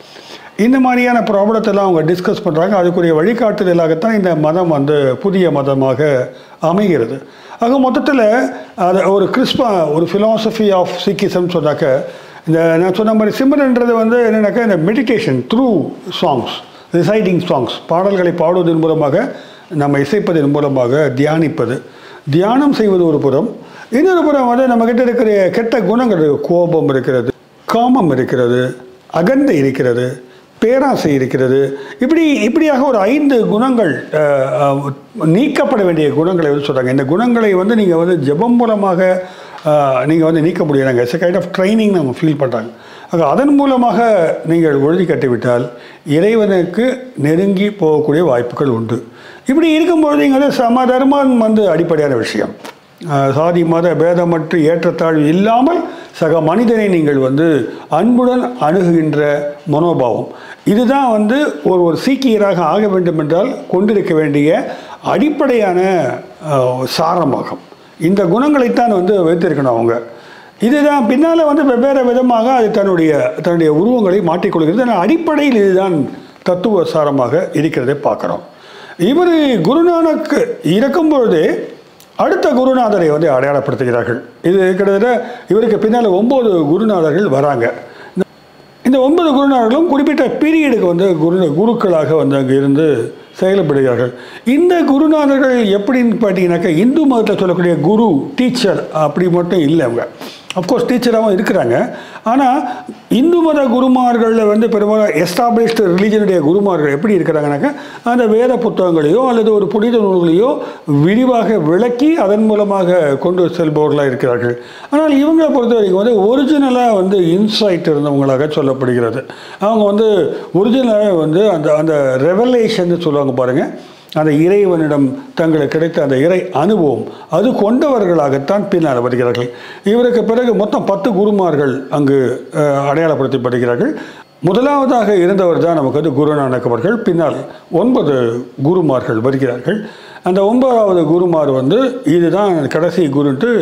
இந்த மாதிரியான ப்ராப்ளத்தெல்லாம் அவங்க டிஸ்கஸ் பண்ணுறாங்க அதுக்குரிய வழிகாட்டுதலாகத்தான் இந்த மதம் வந்து புதிய மதமாக அமைகிறது ஆக மொத்தத்தில் அது ஒரு கிறிஸ்பா ஒரு ஃபிலாசபி ஆஃப் சிக்கிசம் சொன்னாக்க இந்த நான் சொன்ன மாதிரி சிம்மன்ன்றது வந்து என்னென்னாக்கா இந்த meditation through songs reciting songs பாடல்களை பாடுவதன் மூலமாக நம்ம இசைப்பதன் மூலமாக தியானிப்பது தியானம் செய்வது ஒரு புறம் இன்னொரு புறம் வந்து நம்மக்கிட்ட இருக்கிற கெட்ட குணங்கள் கோபம் இருக்கிறது காமம் இருக்கிறது அகந்தை இருக்கிறது பேராசை இருக்கிறது இப்படி இப்படியாக ஒரு ஐந்து குணங்கள் அஹ், அஹ், நீக்கப்பட வேண்டிய குணங்களை வந்து சொல்கிறாங்க இந்த குணங்களை வந்து நீங்கள் வந்து ஜெபம் மூலமாக நீங்கள் வந்து நீக்க முடியறாங்க இட்ஸ் கைண்ட் ஆஃப் ட்ரைனிங் நம்ம ஃபீல் பண்ணுறாங்க ஆக அதன் மூலமாக நீங்கள் ஒழுதி கட்டிவிட்டால் இறைவனுக்கு நெருங்கி போகக்கூடிய வாய்ப்புகள் உண்டு இப்படி இருக்கும்போது இங்கே வந்து சமதர்மம் வந்து அடிப்படையான விஷயம் அஹ், சாதி மத பேதமற்று ஏற்றத்தாழ்வு இல்லாமல் சக மனிதனை நீங்கள் வந்து அன்புடன் அணுகுகின்ற மனோபாவம் இதுதான் வந்து ஒரு ஒரு சீக்கியராக ஆக வேண்டும் என்றால் கொண்டிருக்க வேண்டிய அடிப்படையான அஹ், சாரமாகும் இந்த குணங்களைத்தான் வந்து வைத்திருக்கணும் அவங்க இதுதான் பின்னால் வந்து வெவ்வேறு விதமாக அது தன்னுடைய தன்னுடைய உருவங்களை மாற்றிக்கொள்கிறது ஆனால் அடிப்படையில் இதுதான் தத்துவ சாரமாக இருக்கிறதை பார்க்குறோம் இவர் குருநானக் இருக்கும் பொழுதே அடுத்த குருநாதரை வந்து அடையாளப்படுத்துகிறார்கள் இது கிட்டத்தட்ட இவருக்கு பின்னால் ஒம்பது குருநாதர்கள் வராங்க இந்த- இந்த ஒன்பது குருநாதர்களும் குறிப்பிட்ட பீரியடுக்கு வந்து குரு குருக்களாக வந்து அங்கே இருந்து செயல்படுகிறார்கள் இந்த குருநாதர்கள் எப்படின்னு பார்த்தீங்கன்னாக்கா இந்து மதத்தில் சொல்லக்கூடிய குரு டீச்சர் அப்படி மட்டும் இல்லை அவங்க அஃப்கோர்ஸ் டீச்சராகவும் இருக்கிறாங்க ஆனால் இந்து மத குருமார்களில் வந்து பெரும்பாலும் எஸ்டாப்ளிஷ்டு ரிலீஜனுடைய குருமார்கள் எப்படி இருக்கிறாங்கனாக்கா அந்த வேத புத்தகங்களையோ அல்லது ஒரு புனித நூல்களையோ விரிவாக விளக்கி அதன் மூலமாக கொண்டு செல்பவர்களாக இருக்கிறார்கள் ஆனால் இவங்களை பொறுத்த வரைக்கும் வந்து ஒரிஜினலாக வந்து இன்சைட் இருந்தவங்களாக சொல்லப்படுகிறது அவங்க வந்து ஒரிஜினலாக வந்து அந்த அந்த ரெவலேஷன் சொல்லுவாங்க பாருங்கள் அந்த இறைவனிடம் தங்களுக்கு கிடைத்த அந்த இறை அனுபவம் அது கொண்டவர்களாகத்தான் பின்னால் வருகிறார்கள் இவருக்கு பிறகு மொத்தம் பத்து குருமார்கள் அங்கு அஹ், அடையாளப்படுத்தப்படுகிறார்கள் முதலாவதாக இருந்தவர் தான் நமக்கு வந்து குருநானக் அவர்கள் பின்னால் ஒன்பது குருமார்கள் வருகிறார்கள் அந்த ஒன்பதாவது குருமார் வந்து இதுதான் கடைசி குருன்ட்டு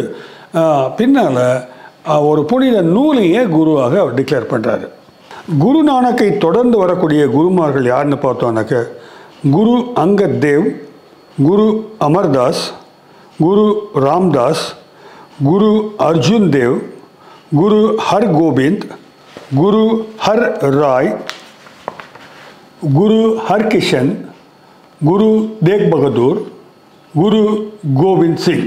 பின்னால் ஒரு புனித நூலையே குருவாக அவர் டிக்ளேர் பண்ணுறாரு குரு நானக்கை தொடர்ந்து வரக்கூடிய குருமார்கள் யாருன்னு பார்த்தோம்னாக்க குரு அங்கத் தேவ் குரு அமர்தாஸ் குரு ராம்தாஸ் குரு அர்ஜுன் தேவ் குரு ஹர் கோபிந்த் குரு ஹர் ராய் குரு ஹர்கிஷன் குரு தேக் பகதூர் குரு கோவிந்த் சிங்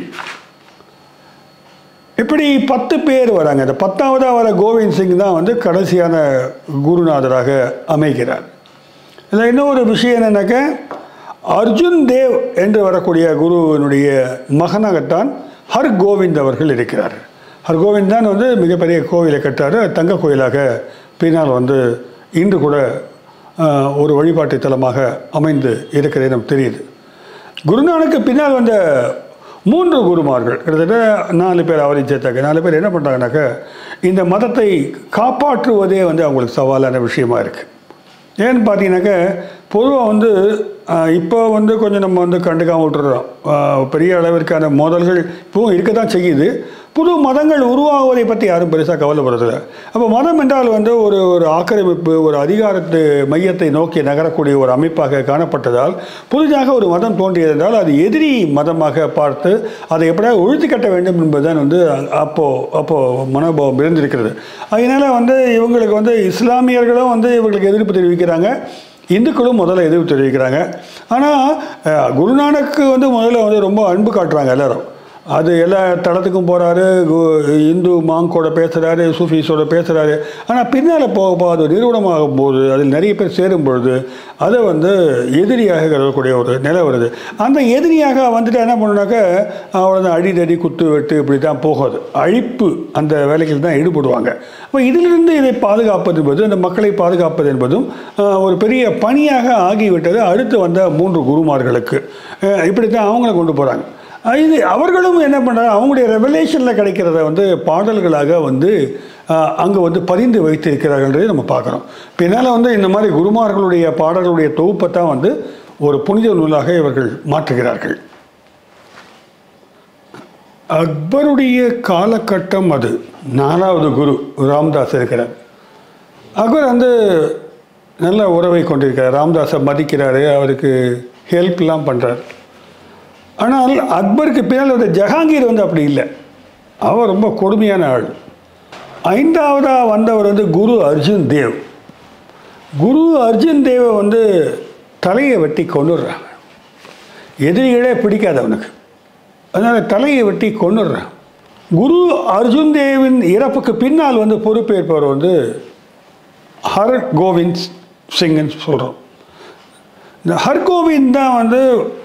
இப்படி பத்து பேர் வராங்க இந்த பத்தாவதாக வர கோவிந்த் சிங் தான் வந்து கடைசியான குருநாதராக அமைகிறார் இதில் இன்னொரு விஷயம் என்னன்னாக்க அர்ஜுன் தேவ் என்று வரக்கூடிய குருவினுடைய மகனாகத்தான் ஹர் கோவிந்த் அவர்கள் இருக்கிறார் ஹர் கோவிந்த் தான் வந்து மிகப்பெரிய கோவிலை கட்டார் தங்க கோயிலாக பின்னால் வந்து இன்று கூட ஆஹ், ஒரு வழிபாட்டு தலமாக அமைந்து இருக்கிறது நமக்கு தெரியுது குருநானக்கு பின்னால் வந்த மூன்று குருமார்கள் கிட்டத்தட்ட நாலு பேர் அவரையும் சேர்த்தாங்க நாலு பேர் என்ன பண்ணுறாங்கனாக்கா இந்த மதத்தை காப்பாற்றுவதே வந்து அவங்களுக்கு சவாலான விஷயமா இருக்குது ஏன்னு பார்த்தீங்கன்னாக்க பொதுவாக வந்து ஆஹ், இப்போ வந்து கொஞ்சம் நம்ம வந்து கண்டுக்காம விட்டுறோம் ஆஹ், பெரிய அளவிற்கான மோதல்கள் இப்பவும் இருக்க தான் செய்யுது புது மதங்கள் உருவாகுவதை பற்றி யாரும் பெருசாக கவலைப்படுறதில்ல அப்போ மதம் என்றால் வந்து ஒரு ஒரு ஆக்கிரமிப்பு ஒரு அதிகாரத்து மையத்தை நோக்கி நகரக்கூடிய ஒரு அமைப்பாக காணப்பட்டதால் புதிதாக ஒரு மதம் தோன்றியது என்றால் அது எதிரி மதமாக பார்த்து அதை எப்படியாவது ஒழித்து கட்ட வேண்டும் என்பதுதான் வந்து அப்போது அப்போது மனோபாவம் இருந்திருக்கிறது அதனால் வந்து இவங்களுக்கு வந்து இஸ்லாமியர்களும் வந்து இவங்களுக்கு எதிர்ப்பு தெரிவிக்கிறாங்க இந்துக்களும் முதல்ல எதிர்ப்பு தெரிவிக்கிறாங்க ஆனால் குருநானக்கு வந்து முதல்ல வந்து ரொம்ப அன்பு காட்டுறாங்க எல்லாரும் அது எல்லா தளத்துக்கும் போகிறாரு இந்து மாங்கோட பேசுகிறாரு சூஃபீஸோட பேசுகிறாரு ஆனால் பின்னால் போக போக அது நிறுவனமாகும் போது அதில் நிறைய பேர் சேரும் பொழுது அதை வந்து எதிரியாக கருதக்கூடிய ஒரு நிலை வருது அந்த எதிரியாக வந்துட்டு என்ன பண்ணுனாக்க அவ்வளோதான் அடிதடி குத்து வெட்டு இப்படி தான் போகாது அழிப்பு அந்த வேலைகள் தான் ஈடுபடுவாங்க அப்போ இதிலிருந்து இதை பாதுகாப்பது என்பது அந்த மக்களை பாதுகாப்பது என்பதும் ஆஹ், ஒரு பெரிய பணியாக ஆகிவிட்டது அடுத்து வந்த மூன்று குருமார்களுக்கு ஆஹ், இப்படி தான் அவங்கள கொண்டு போகிறாங்க இது அவர்களும் என்ன பண்ணுறாங்க அவங்களுடைய ரெவலேஷனில் கிடைக்கிறத வந்து பாடல்களாக வந்து அங்கே வந்து பதிந்து வைத்திருக்கிறார்கள்ன்றதை நம்ம பார்க்குறோம் பின்னால் வந்து இந்த மாதிரி குருமார்களுடைய பாடல்களுடைய தொகுப்பை தான் வந்து ஒரு புனித நூலாக இவர்கள் மாற்றுகிறார்கள் அக்பருடைய காலகட்டம் அது நாலாவது குரு ராம்தாஸ் இருக்கிறார் அக்பர் வந்து நல்ல உறவை கொண்டிருக்கிறார் ராம்தாஸை மதிக்கிறாரு அவருக்கு ஹெல்ப்லாம் பண்ணுறாரு ஆனால் அக்பருக்கு பின்னால் வந்த ஜஹாங்கீர் வந்து அப்படி இல்லை அவர் ரொம்ப கொடுமையான ஆள் ஐந்தாவதாக வந்தவர் வந்து குரு அர்ஜுன் தேவ் குரு அர்ஜுன் தேவை வந்து தலையை வெட்டி கொண்டுடுறாங்க எதிரிகளே பிடிக்காது அவனுக்கு அதனால் தலையை வெட்டி கொண்டுடுறான் குரு அர்ஜுன் தேவின் இறப்புக்கு பின்னால் வந்து பொறுப்பேற்பவர் வந்து ஹர் கோவிந்த் சிங்னு சொல்கிறோம் இந்த ஹர்கோவிந்த் தான் வந்து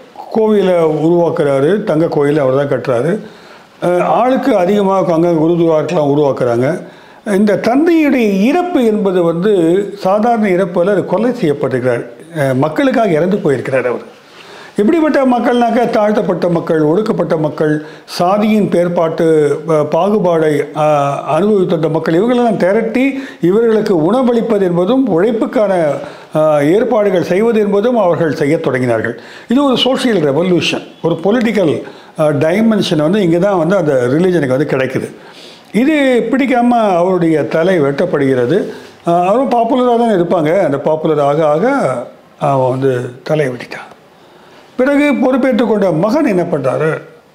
கோவிலை உருவாக்குறாரு தங்க கோயிலை அவர் தான் கட்டுறாரு அஹ் ஆளுக்கு அதிகமாக அங்கே குருதுவாருக்கெலாம் உருவாக்குறாங்க இந்த தந்தையுடைய இறப்பு என்பது வந்து சாதாரண இறப்பு அல்ல அது கொலை செய்யப்பட்டிருக்கிறார் அஹ் மக்களுக்காக இறந்து போயிருக்கிறார் அவர் எப்படிப்பட்ட மக்கள்னாக்க தாழ்த்தப்பட்ட மக்கள் ஒடுக்கப்பட்ட மக்கள் சாதியின் பேர்பாட்டு அஹ், பாகுபாடை அஹ், அனுபவித்த அந்த மக்கள் இவங்களெல்லாம் திரட்டி இவர்களுக்கு உணவளிப்பது என்பதும் உழைப்புக்கான அஹ், ஏற்பாடுகள் செய்வது என்பதும் அவர்கள் செய்யத் தொடங்கினார்கள் இது ஒரு சோஷியல் ரெவல்யூஷன் ஒரு பொலிட்டிக்கல் டைமென்ஷன் வந்து இங்கே தான் வந்து அந்த ரிலீஜனுக்கு வந்து கிடைக்குது இது பிடிக்காமல் அவருடைய தலை வெட்டப்படுகிறது அஹ், அவரும் பாப்புலராக தான் இருப்பாங்க அந்த பாப்புலர் ஆக ஆக அவன் வந்து தலையை வெட்டிட்டான் பிறகு பொறுப்பேற்றுக் கொண்ட மகன் என்ன பண்ணுறாரு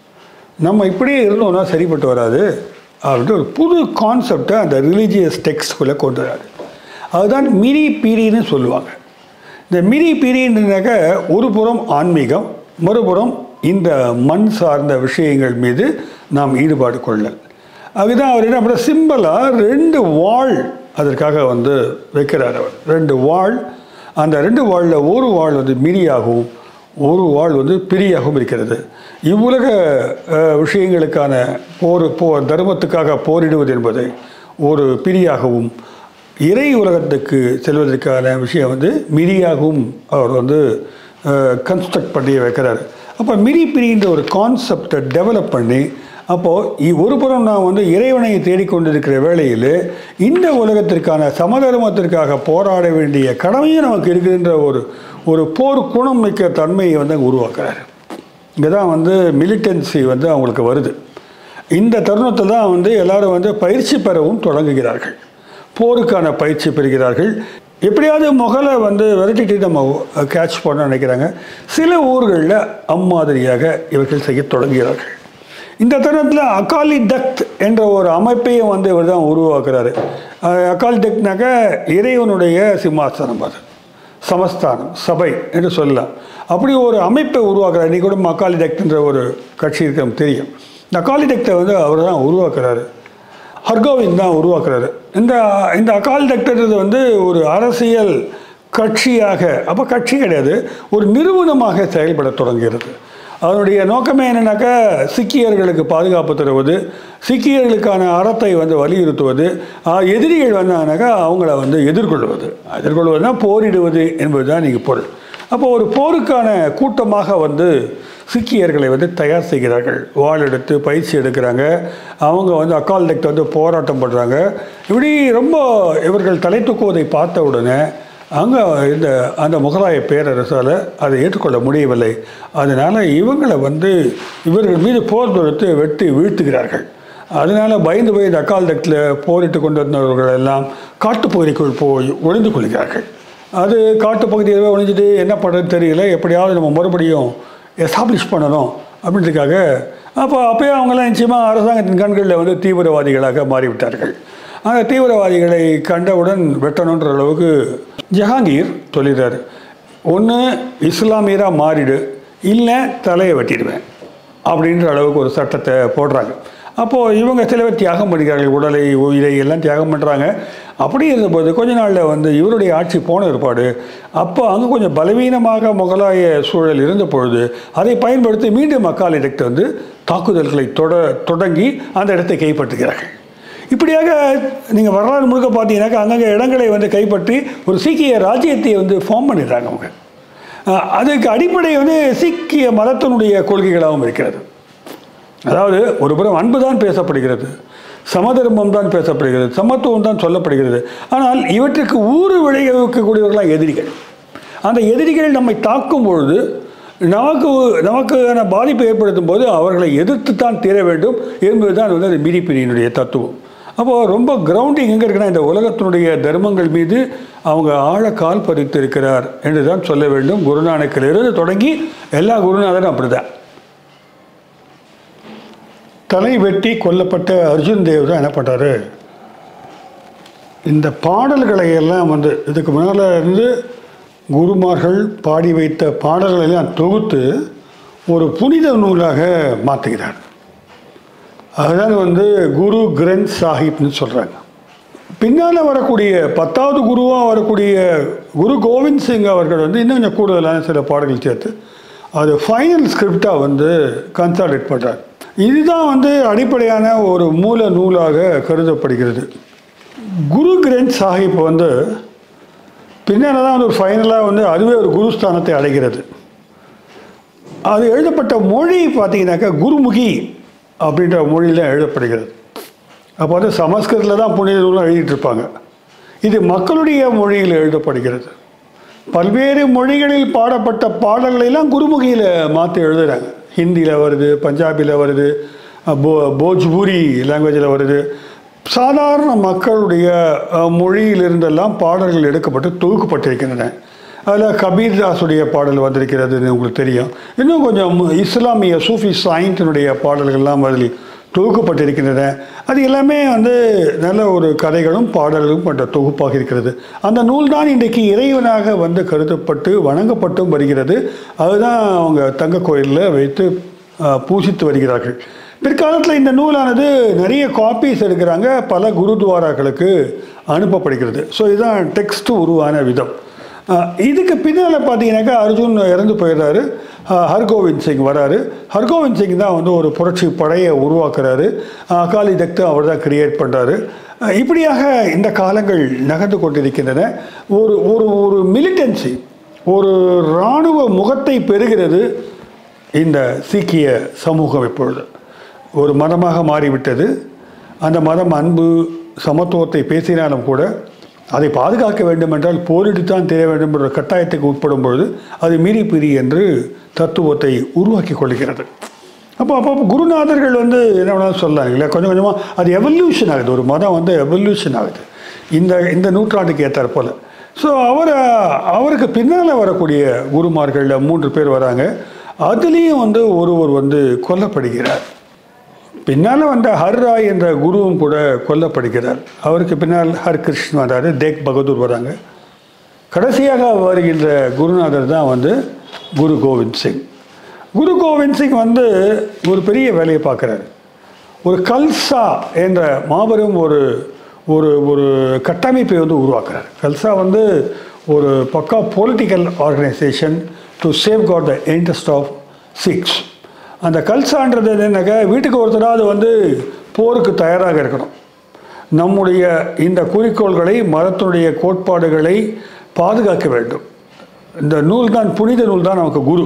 நம்ம இப்படியே இருந்தோம்னா சரிப்பட்டு வராது அப்படின்ட்டு ஒரு புது கான்செப்டை அந்த ரிலீஜியஸ் டெக்ஸ்ட்குள்ளே கொண்டு வராரு அதுதான் மிரி பீரின்னு சொல்லுவாங்க இந்த மிரி பீரின்னாக்க ஒரு புறம் ஆன்மீகம் மறுபுறம் இந்த மண் சார்ந்த விஷயங்கள் மீது நாம் ஈடுபாடு கொள்ளல் அதுதான் அவர் என்ன பண்ண சிம்பிளாக ரெண்டு வாள் அதற்காக வந்து வைக்கிறார் அவர் ரெண்டு வாள் அந்த ரெண்டு வாளில் ஒரு வாள் வந்து மிரியாகவும் ஒரு வாழ் வந்து பிரியாகவும் இருக்கிறது இவ்வுலக அஹ், விஷயங்களுக்கான போர் போ தர்மத்துக்காக போரிடுவது என்பதை ஒரு பிரியாகவும் இறை உலகத்துக்கு செல்வதற்கான விஷயம் வந்து மிரியாகவும் அவர் வந்து கன்ஸ்ட்ரக்ட் பண்ணி வைக்கிறார் அப்போ மிரி பிரின்ற ஒரு கான்செப்டை டெவலப் பண்ணி அப்போது ஒரு புறம் நான் வந்து இறைவனை தேடிக்கொண்டிருக்கிற வேளையில் இந்த உலகத்திற்கான சமதர்மத்திற்காக போராட வேண்டிய கடமையும் நமக்கு இருக்குதுன்ற ஒரு ஒரு போர் குணம் மிக்க தன்மையை வந்து அங்க உருவாக்குறாரு இங்கே தான் வந்து மிலிட்டன்சி வந்து அவங்களுக்கு வருது இந்த தருணத்தில் தான் வந்து எல்லாரும் வந்து பயிற்சி பெறவும் தொடங்குகிறார்கள் போருக்கான பயிற்சி பெறுகிறார்கள் எப்படியாவது முகலை வந்து விரட்டிட்டு நம்ம கேட்ச் பண்ண நினைக்கிறாங்க சில ஊர்களில் அம்மாதிரியாக இவர்கள் செய்ய தொடங்குகிறார்கள் இந்த தருணத்தில் அகாலி தக்த் என்ற ஒரு அமைப்பையும் வந்து இவர் தான் உருவாக்குறாரு அஹ் அகாலி தக்த்னாக்க இறைவனுடைய சிம்மாசனம் அது சமஸ்தானம் சபை என்று சொல்லலாம் அப்படி ஒரு அமைப்பை உருவாக்குறாரு இன்னைக்கு கூட அகாலி தக்த்ன்ற ஒரு கட்சி இருக்க நமக்கு தெரியும் இந்த அகாலி தக்தை வந்து அவர் தான் உருவாக்குறாரு ஹர்கோவிந்த் தான் உருவாக்குறாரு இந்த இந்த அகால் தக்தர் வந்து ஒரு அரசியல் கட்சியாக அப்போ கட்சி கிடையாது ஒரு நிறுவனமாக செயல்பட தொடங்குகிறது அதனுடைய நோக்கமே என்னன்னாக்கா சீக்கியர்களுக்கு பாதுகாப்பு தருவது சீக்கியர்களுக்கான அறத்தை வந்து வலியுறுத்துவது ஆஹ், எதிரிகள் வந்தாங்கனாக்கா அவங்கள வந்து எதிர்கொள்வது எதிர்கொள்வதுனா போரிடுவது என்பது தான் நீங்கள் பொருள் அப்போ ஒரு போருக்கான கூட்டமாக வந்து சீக்கியர்களை வந்து தயார் செய்கிறார்கள் வாள் எடுத்து பயிற்சி எடுக்கிறாங்க அவங்க வந்து அக்கால் தக்ட் வந்து போராட்டம் பண்ணுறாங்க இப்படி ரொம்ப இவர்கள் தலை தூக்குவதை பார்த்த உடனே அங்கே இந்த அந்த முகலாய பேரரசால் அதை ஏற்றுக்கொள்ள முடியவில்லை அதனால் இவங்களை வந்து இவர்கள் மீது போர் தொடுத்து வெட்டி வீழ்த்துகிறார்கள் அதனால் பயந்து போய் இந்த அக்கால் தக்டில் போரிட்டு கொண்டு வந்தவர்கள் எல்லாம் காட்டுப்பகுதிக்குள் போய் ஒளிந்து கொள்கிறார்கள் அது காட்டுப்பகுதியில் போய் ஒளிஞ்சிட்டு என்ன பண்ணுறதுன்னு தெரியல எப்படியாவது நம்ம மறுபடியும் எஸ்டாப்ளிஷ் பண்ணணும் அப்படின்றதுக்காக அப்போ அப்போயே அவங்கெல்லாம் நிச்சயமாக அரசாங்கத்தின் கண்களில் வந்து தீவிரவாதிகளாக மாறிவிட்டார்கள் அந்த தீவிரவாதிகளை கண்டவுடன் வெட்டணுன்ற அளவுக்கு ஜஹாங்கீர் சொல்லிடுறாரு ஒன்று இஸ்லாமியராக மாறிடு இல்லை தலையை வெட்டிடுவேன் அப்படின்ற அளவுக்கு ஒரு சட்டத்தை போடுறாங்க அப்போது இவங்க சில பேர் தியாகம் பண்ணிக்கிறார்கள் உடலை உயிரை எல்லாம் தியாகம் பண்ணுறாங்க அப்படி இருந்தபோது கொஞ்ச நாளில் வந்து இவருடைய ஆட்சி போன ஏற்பாடு அப்போ அங்கே கொஞ்சம் பலவீனமாக முகலாய சூழல் இருந்த பொழுது அதை பயன்படுத்தி மீண்டும் அக்கால் இடத்தை வந்து தாக்குதல்களை தொட தொடங்கி அந்த இடத்தை கைப்பற்றுகிறார்கள் இப்படியாக நீங்கள் வரலாறு முழுக்க பார்த்தீங்கன்னாக்கா அங்கங்கே இடங்களை வந்து கைப்பற்றி ஒரு சீக்கிய ராஜ்யத்தை வந்து ஃபார்ம் பண்ணிடுறாங்க அவங்க அஹ் அதுக்கு அடிப்படை வந்து சீக்கிய மதத்தினுடைய கொள்கைகளாகவும் இருக்கிறது அதாவது ஒரு புறம் அன்பு தான் பேசப்படுகிறது சமதர்மம் தான் பேசப்படுகிறது சமத்துவம் தான் சொல்லப்படுகிறது ஆனால் இவற்றுக்கு ஊறு விளைவிக்கக்கூடியவர்களாக எதிரிகள் அந்த எதிரிகள் நம்மை தாக்கும் பொழுது நமக்கு நமக்கான பாதிப்பை ஏற்படுத்தும் போது அவர்களை எதிர்த்து தான் தீர வேண்டும் என்பதுதான் வந்து அந்த மிரிப்பிரியினுடைய தத்துவம் அப்போது ரொம்ப கிரவுண்டிங் எங்கே இருக்குன்னா இந்த உலகத்தினுடைய தர்மங்கள் மீது அவங்க ஆழ கால் பதித்து இருக்கிறார் என்று தான் சொல்ல வேண்டும் குருநானக்கிலிருந்து தொடங்கி எல்லா குருநாதரும் அப்படிதான் தலை வெட்டி கொல்லப்பட்ட அர்ஜுன் தேவ் தான் என்ன பண்ணுறாரு இந்த பாடல்களை எல்லாம் வந்து இதுக்கு முன்னால் இருந்து குருமார்கள் பாடி வைத்த பாடல்களை எல்லாம் தொகுத்து ஒரு புனித நூலாக மாற்றுகிறார் அதுதான் வந்து குரு கிரந்த் சாஹிப்னு சொல்கிறாங்க பின்னால் வரக்கூடிய பத்தாவது குருவாக வரக்கூடிய குரு கோவிந்த் சிங் அவர்கள் வந்து இன்னும் கொஞ்சம் கூடுதலான சில பாடல்கள் சேர்த்து அது ஃபைனல் ஸ்கிரிப்டாக வந்து கன்சால்டேட் பண்ணுறார் இதுதான் வந்து அடிப்படையான ஒரு மூல நூலாக கருதப்படுகிறது குரு கிரந்த் சாஹிப் வந்து பின்னால் தான் வந்து ஒரு ஃபைனலாக வந்து அதுவே ஒரு குருஸ்தானத்தை அடைகிறது அது எழுதப்பட்ட மொழி பார்த்தீங்கன்னாக்கா குருமுகி அப்படின்ற மொழியில் எழுதப்படுகிறது அப்போ வந்து சமஸ்கிருதத்தில் தான் புனித நூலாக எழுதிட்டு இருப்பாங்க இது மக்களுடைய மொழியில் எழுதப்படுகிறது பல்வேறு மொழிகளில் பாடப்பட்ட பாடல்களெல்லாம் குருமுகியில் மாற்றி எழுதுகிறாங்க ஹிந்தியில் வருது பஞ்சாபியில் வருது போ போஜ்பூரி லாங்குவேஜில் வருது சாதாரண மக்களுடைய அஹ், மொழியிலிருந்தெல்லாம் பாடல்கள் எடுக்கப்பட்டு தொகுக்கப்பட்டிருக்கின்றன அதில் கபீர்தாஸுடைய பாடல் வந்திருக்கிறதுன்னு உங்களுக்கு தெரியும் இன்னும் கொஞ்சம் இஸ்லாமிய சூஃபி சாயின்ட்டினுடைய பாடல்கள்லாம் அதில் தொகுக்கப்பட்டிருக்கின்றன அது எல்லாமே வந்து நல்ல ஒரு கதைகளும் பாடல்களும் கொண்ட தொகுப்பாக இருக்கிறது அந்த நூல் தான் இன்றைக்கு இறைவனாக வந்து கருதப்பட்டு வணங்கப்பட்டும் வருகிறது அதுதான் அவங்க தங்க கோயிலில் வைத்து அஹ், பூசித்து வருகிறார்கள் பிற்காலத்தில் இந்த நூலானது நிறைய காப்பீஸ் எடுக்கிறாங்க பல குருத்வாராக்களுக்கு அனுப்பப்படுகிறது ஸோ இதுதான் டெக்ஸ்ட் உருவான விதம் அஹ் இதுக்கு பின்னால் பார்த்தீங்கன்னாக்கா அர்ஜுன் இறந்து போயிடுறாரு அஹ் ஹர்கோவிந்த் சிங் வராரு ஹர்கோவிந்த் சிங் தான் வந்து ஒரு புரட்சி படையை உருவாக்குறாரு அஹ் அகாலி தக்தை அவர் தான் கிரியேட் பண்ணுறாரு இப்படியாக இந்த காலங்கள் நகர்ந்து கொண்டிருக்கின்றன ஒரு ஒரு ஒரு மிலிட்டன்சி ஒரு இராணுவ முகத்தை பெறுகிறது இந்த சீக்கிய சமூகம் இப்பொழுது ஒரு மதமாக மாறிவிட்டது அந்த மதம் அன்பு சமத்துவத்தை பேசினாலும் கூட அதை பாதுகாக்க வேண்டும் என்றால் போரிட்டுத்தான் தெரிய வேண்டும் என்ற ஒரு கட்டாயத்துக்கு உட்படும் பொழுது அது மீறி பிரி என்று தத்துவத்தை உருவாக்கி கொள்கிறது அப்போ அப்போ குருநாதர்கள் வந்து என்ன வேணாலும் சொல்லலாம் இல்லை கொஞ்சம் கொஞ்சமாக அது எவல்யூஷன் ஆகுது ஒரு மதம் வந்து எவல்யூஷன் ஆகுது இந்த இந்த நூற்றாண்டுக்கு ஏற்றாற் போல் ஸோ அவர் அவருக்கு பின்னால் வரக்கூடிய குருமார்களில் மூன்று பேர் வராங்க அதுலேயும் வந்து ஒருவர் வந்து கொல்லப்படுகிறார் பின்னால் வந்த ஹர் ராய் என்ற குருவும் கூட கொல்லப்படுகிறார் அவருக்கு பின்னால் ஹர் கிருஷ்ணன் வந்தார் தேக் பகதூர் வராங்க கடைசியாக வருகின்ற குருநாதர் தான் வந்து குரு கோவிந்த் சிங் குரு கோவிந்த் சிங் வந்து ஒரு பெரிய வேலையை பார்க்குறாரு ஒரு கல்சா என்ற மாபெரும் ஒரு ஒரு ஒரு கட்டமைப்பை வந்து உருவாக்குறார் கல்சா வந்து ஒரு பக்கா political organisation to safeguard the interest of Sikhs அந்த கல்சான்றது என்னன்னாக்கா வீட்டுக்கு ஒருத்தராவது வந்து போருக்கு தயாராக இருக்கணும் நம்முடைய இந்த குறிக்கோள்களை மதத்தினுடைய கோட்பாடுகளை பாதுகாக்க வேண்டும் இந்த நூல் தான் புனித நூல் தான் நமக்கு Guru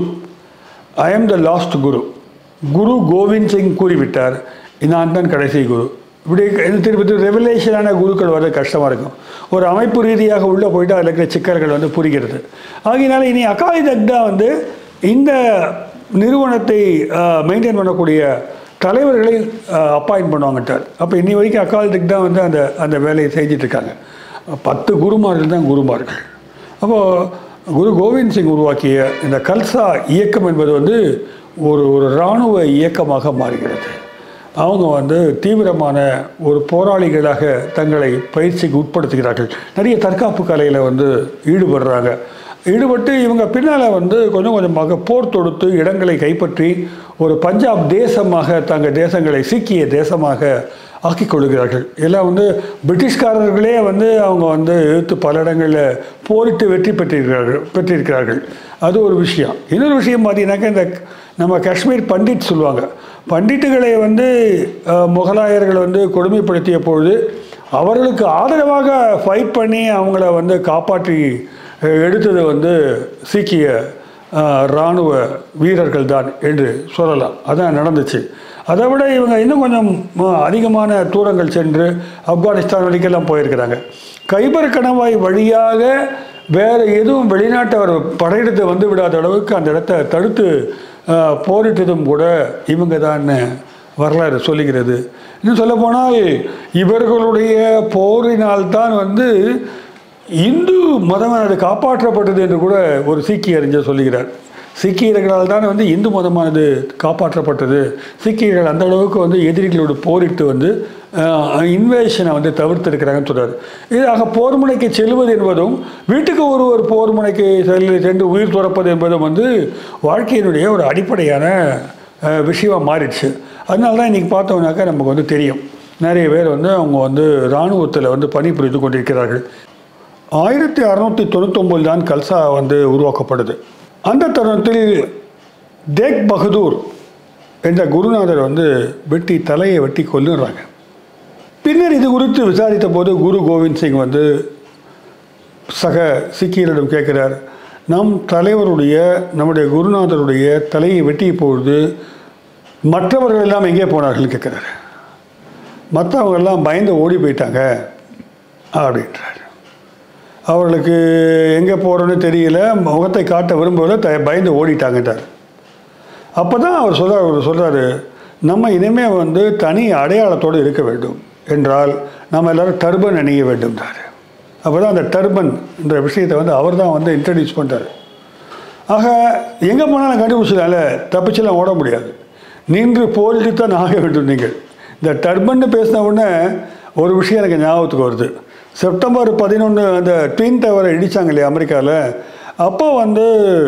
I am the last Guru Guru Gobind Singh கூறிவிட்டார் நான் தான் கடைசி குரு இப்படி இது திருப்பி திருப்பி ரெவலேஷனான குருக்கள் வர கஷ்டமாக இருக்கும் ஒரு அமைப்பு ரீதியாக உள்ளே போயிட்டு அதில் இருக்கிற சிக்கல்கள் வந்து புரிகிறது ஆகையினால இனி அகாலி தக்தா வந்து இந்த நிறுவனத்தை மெயின்டைன் பண்ணக்கூடிய தலைவர்களை அப்பாயின்ட் பண்ணுவாங்கட்டார் அப்போ இன்னி வரைக்கும் அகாலி தக்தா வந்து அந்த அந்த வேலையை செஞ்சுட்டு இருக்காங்க பத்து குருமார்கள் தான் குருமார்கள் அப்போது குரு கோவிந்த் சிங் உருவாக்கிய இந்த கல்சா இயக்கம் என்பது வந்து ஒரு ஒரு இராணுவ இயக்கமாக மாறுகிறது அவங்க வந்து தீவிரமான ஒரு போராளிகளாக தங்களை பயிற்சிக்கு உட்படுத்துகிறார்கள் நிறைய தற்காப்பு கலையில் வந்து ஈடுபடுறாங்க ஈடுபட்டு இவங்க பின்னால் வந்து கொஞ்சம் கொஞ்சமாக போர் தொடுத்து இடங்களை கைப்பற்றி ஒரு பஞ்சாப் தேசமாக தங்கள் தேசங்களை சீக்கிய தேசமாக ஆக்கிக் கொள்கிறார்கள் எல்லாம் வந்து பிரிட்டிஷ்காரர்களே வந்து அவங்க வந்து எதிர்த்து பல இடங்களில் போரிட்டு வெற்றி பெற்றிருக்கிறார்கள் பெற்றிருக்கிறார்கள் அது ஒரு விஷயம் இன்னொரு விஷயம் பார்த்தீங்கன்னாக்கா இந்த நம்ம காஷ்மீர் பண்டிட் சொல்லுவாங்க பண்டிட்டுகளை வந்து அஹ், முகலாயர்கள் வந்து கொடுமைப்படுத்திய பொழுது அவர்களுக்கு ஆதரவாக ஃபைட் பண்ணி அவங்கள வந்து காப்பாற்றி அஹ், எடுத்தது வந்து சீக்கிய அஹ், இராணுவ வீரர்கள் தான் என்று சொல்லலாம் அதான் நடந்துச்சு அதை விட இவங்க இன்னும் கொஞ்சம் அஹ், அதிகமான தூரங்கள் சென்று ஆப்கானிஸ்தான் வரைக்கெல்லாம் போயிருக்கிறாங்க கைபர் கணவாய் வழியாக வேறு எதுவும் வெளிநாட்டவர் படையெடுத்து வந்து விடாத அளவுக்கு அந்த இடத்த தடுத்து அஹ், போரிட்டதும் கூட இவங்க தான் வரலாறு சொல்லுகிறது இன்னும் சொல்லப்போனால் இவர்களுடைய போரினால்தான் வந்து இந்து மதமானது காப்பாற்றப்பட்டது என்று கூட ஒரு சீக்கிய அறிஞர் சொல்லுகிறார் சீக்கியர்களால் தான் வந்து இந்து மதமானது காப்பாற்றப்பட்டது சீக்கியர்கள் அந்த அளவுக்கு வந்து எதிரிகளோடு போரிட்டு வந்து இன்வேஷனை வந்து தவிர்த்திருக்கிறாங்கன்னு சொல்றாரு இதாக போர் முனைக்கு செல்வது என்பதும் வீட்டுக்கு ஒரு ஒரு போர் முனைக்கு செல் சென்று உயிர் துறப்பது என்பதும் வந்து வாழ்க்கையினுடைய ஒரு அடிப்படையான அஹ், விஷயமா மாறிடுச்சு அதனால தான் இன்றைக்கி பார்த்தோம்னாக்கா நமக்கு வந்து தெரியும் நிறைய பேர் வந்து அவங்க வந்து இராணுவத்தில் வந்து பணிபுரிந்து கொண்டிருக்கிறார்கள் ஆயிரத்தி அறநூற்றி தொண்ணூத்தொம்பது தான் கல்சா வந்து உருவாக்கப்படுது அந்த தருணத்தில் தேக் பகதூர் என்ற குருநாதர் வந்து வெட்டி தலையை வெட்டி கொல்லுறாங்க பின்னர் இது குறித்து விசாரித்த போது குரு கோவிந்த் சிங் வந்து சக சீக்கியரிடம் கேட்கிறார் நம் தலைவருடைய நம்முடைய குருநாதருடைய தலையை வெட்டிய பொழுது மற்றவர்கள் எல்லாம் எங்கே போனார்கள் கேட்குறாரு மற்றவங்க எல்லாம் பயந்து ஓடி போயிட்டாங்க அப்படின்றார் அவர்களுக்கு எங்கே போகிறோன்னு தெரியல முகத்தை காட்ட விரும்பவில்லை த பயந்து ஓடிட்டாங்கன்றார் அப்போ தான் அவர் சொல்கிறார் அவர் சொல்கிறாரு நம்ம இனிமேல் வந்து தனி அடையாளத்தோடு இருக்க வேண்டும் என்றால் நம்ம எல்லாரும் டர்பன் அணிய வேண்டும்ன்றார் அப்போ தான் அந்த டர்பன் என்ற விஷயத்தை வந்து அவர் தான் வந்து இன்ட்ரடியூஸ் பண்ணுறாரு ஆக எங்கே போனாலும் கண்டுபிடிச்சதால தப்பிச்செல்லாம் ஓட முடியாது நின்று போரிட்டு தான் ஆக வேண்டும் நீங்கள் இந்த டர்பன்னு பேசின உடனே ஒரு விஷயம் எனக்கு ஞாபகத்துக்கு வருது செப்டம்பர் பதினொன்று அந்த ட்வின் டவரை இடித்தாங்க இல்லையா அமெரிக்காவில் அப்போ வந்து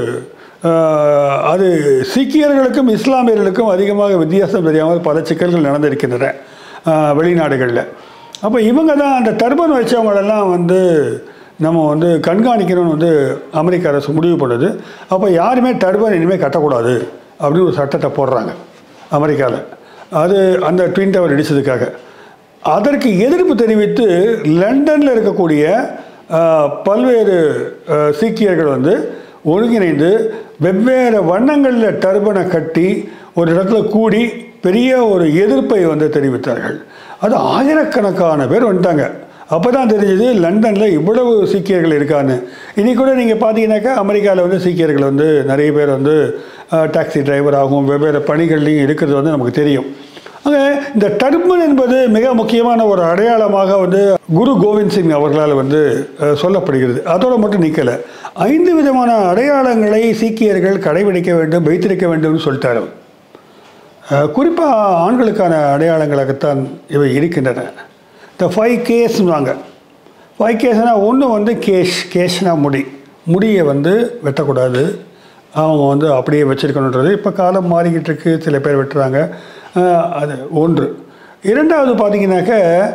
ஆஹ், அது சீக்கியர்களுக்கும் இஸ்லாமியர்களுக்கும் அதிகமாக வித்தியாசம் தெரியாமல் பல சிக்கல்கள் நடந்திருக்கின்றன ஆஹ், வெளிநாடுகளில் அப்போ இவங்க தான் அந்த டர்பன் வச்சவங்களெல்லாம் வந்து நம்ம வந்து கண்காணிக்கணும்னு வந்து அமெரிக்க அரசு முடிவு பண்ணுது அப்போ யாருமே டர்பன் இனிமேல் கட்டக்கூடாது அப்படின்னு ஒரு சட்டத்தை போடுறாங்க அமெரிக்காவில் அது அந்த ட்வின் டவர் இடிச்சதுக்காக அதற்கு எதிர்ப்பு தெரிவித்து லண்டனில் இருக்கக்கூடிய ஆஹ், பல்வேறு ஆஹ், சீக்கியர்கள் வந்து ஒருங்கிணைந்து வெவ்வேறு வண்ணங்களில் டர்பனை கட்டி ஒரு இடத்துல கூடி பெரிய ஒரு எதிர்ப்பை வந்து தெரிவித்தார்கள் அது ஆயிரக்கணக்கான பேர் வந்துட்டாங்க அப்போ தான் தெரிஞ்சது லண்டனில் இவ்வளவு சீக்கியர்கள் இருக்கான்னு இனி கூட நீங்கள் பார்த்தீங்கன்னாக்கா அமெரிக்காவில் வந்து சீக்கியர்கள் வந்து நிறைய பேர் வந்து டாக்ஸி டிரைவராகவும் வெவ்வேறு பணிகள்லையும் இருக்கிறது வந்து நமக்கு தெரியும் ஆக இந்த டர்பன் என்பது மிக முக்கியமான ஒரு அடையாளமாக வந்து குரு கோவிந்த் சிங் அவர்களால் வந்து அஹ், சொல்லப்படுகிறது அதோடு மட்டும் நிற்கலை ஐந்து விதமான அடையாளங்களை சீக்கியர்கள் கடைபிடிக்க வேண்டும் வைத்திருக்க வேண்டும்னு சொல்லிட்டாரு குறிப்பாக ஆண்களுக்கான அடையாளங்களாகத்தான் இவை இருக்கின்றன இந்த ஃபைவ் கேஸ்னுவாங்க ஃபைவ் கேஸ்னால் ஒன்று வந்து கேஷ் கேஷ்னா முடி முடியை வந்து வெட்டக்கூடாது அவங்க வந்து அப்படியே வச்சிருக்கணுன்றது இப்போ காலம் மாறிக்கிட்டு இருக்கு சில பேர் வெட்டுறாங்க அஹ், அது ஒன்று இரண்டாவது பார்த்தீங்கன்னாக்க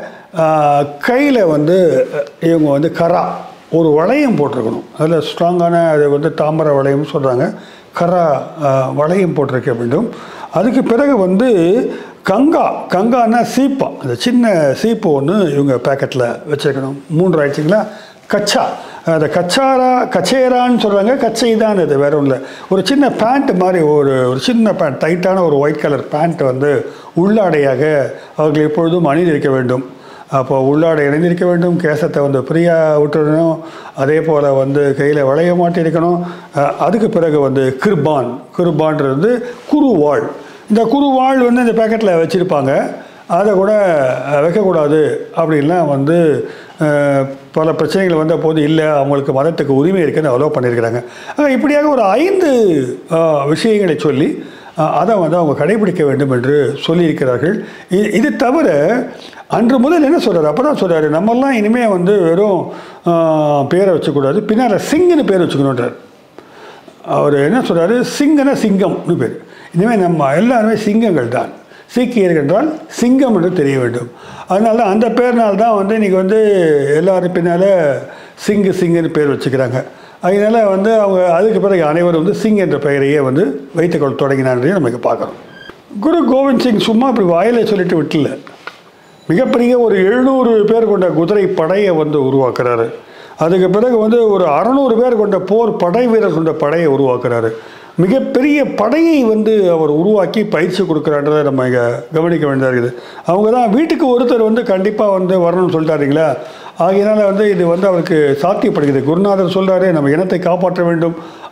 கையில் வந்து அஹ், இவங்க வந்து கரா ஒரு வளையம் போட்டிருக்கணும் அதில் ஸ்ட்ராங்கான அது வந்து தாமரை வளையம்னு சொல்கிறாங்க கரா அஹ், வளையம் போட்டிருக்க வேண்டும் அதுக்கு பிறகு வந்து கங்கா கங்கான்னா சீப்பா அந்த சின்ன சீப்பு ஒன்று இவங்க பேக்கெட்டில் வச்சுருக்கணும் மூன்று ஆயிடுச்சிங்களா கச்சா அந்த கச்சாரா கச்சேரான்னு சொல்கிறாங்க கச்சை தான் அது வேற ஒன்றும் இல்லை ஒரு சின்ன பேண்ட் மாதிரி ஒரு ஒரு சின்ன பேண்ட் டைட்டான ஒரு ஒயிட் கலர் பேண்ட் வந்து உள்ளாடையாக அவர்கள் எப்பொழுதும் அணிந்திருக்க வேண்டும் அப்போ உள்ளாடை இணைந்திருக்க வேண்டும் கேசத்தை வந்து ஃப்ரீயாக விட்டுடணும் அதே போல் வந்து கையில் வளைய மாட்டியிருக்கணும் அஹ் அதுக்கு பிறகு வந்து கிருபான் கிருபான்றது வந்து குருவாள் இந்த குருவாள் வந்து இந்த பேக்கெட்டில் வச்சுருப்பாங்க அதை கூட அஹ், வைக்கக்கூடாது அப்படின்லாம் வந்து அஹ், பல பிரச்சனைகள் வந்த போது இல்லை அவங்களுக்கு மதத்துக்கு உரிமை இருக்குன்னு அலோவ் பண்ணியிருக்கிறாங்க ஆக இப்படியாக ஒரு ஐந்து அஹ், விஷயங்களை சொல்லி அஹ், அதை வந்து அவங்க கடைபிடிக்க வேண்டும் என்று சொல்லியிருக்கிறார்கள் இ- இது தவிர அன்று முதல் என்ன சொல்கிறார் அப்போ தான் சொல்கிறாரு நம்மெல்லாம் இனிமேல் வந்து வெறும் அஹ், பேரை வச்சக்கூடாது பின்னால் சிங்குன்னு பேர் வச்சுக்கணுன்றார் அவர் என்ன சொல்றாரு சிங்கன சிங்கம்னு பேர் இனிமேல் நம்ம எல்லாருமே சிங்கங்கள் தான் சீக்கியர்கள் என்றால் சிங்கம் என்று தெரிய வேண்டும் அதனால தான் அந்த பேர்னால தான் வந்து இன்றைக்கி வந்து எல்லாரும் பின்னால் சிங்கு சிங்குன்னு பேர் வச்சுக்கிறாங்க அதனால வந்து அவங்க அதுக்கு பிறகு அனைவரும் வந்து சிங் என்ற பெயரையே வந்து வைத்துக்கொள்ள தொடங்கினான்றதையும் நம்ம இங்க பார்க்குறோம் குரு கோவிந்த் சிங் சும்மா இப்படி வாயில சொல்லிட்டு விட்டுல மிகப்பெரிய ஒரு எழுநூறு பேர் கொண்ட குதிரை படையை வந்து உருவாக்குறாரு அதுக்கு பிறகு வந்து ஒரு அறநூறு பேர் கொண்ட போர் படை வீரர் கொண்ட படையை உருவாக்குறாரு மிகப்பெரிய படையை வந்து அவர் உருவாக்கி பயிற்சி கொடுக்குறான்றதை நம்ம இங்கே கவனிக்க வேண்டியதாக இருக்குது அவங்க தான் வீட்டுக்கு ஒருத்தர் வந்து கண்டிப்பாக வந்து வரணும்னு சொல்லிட்டாருங்களா ஆகையினால வந்து இது வந்து அவருக்கு சாத்தியப்படுகிறது குருநாதர் சொல்கிறாரு நம்ம இனத்தை காப்பாற்ற வேண்டும்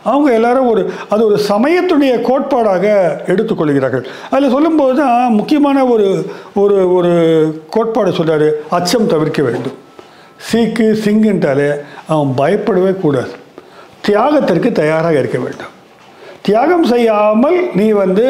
அவங்க எல்லாரும் ஒரு அது ஒரு சமயத்துடைய கோட்பாடாக எடுத்துக்கொள்கிறார்கள் அதில் சொல்லும்போது தான் முக்கியமான ஒரு ஒரு ஒரு கோட்பாடு சொல்றாரு அச்சம் தவிர்க்க வேண்டும் சீக்கு சிங்குன்ட்டாலே அவன் பயப்படவே கூடாது தியாகத்திற்கு தயாராக இருக்க வேண்டும் தியாகம் செய்யாமல் நீ வந்து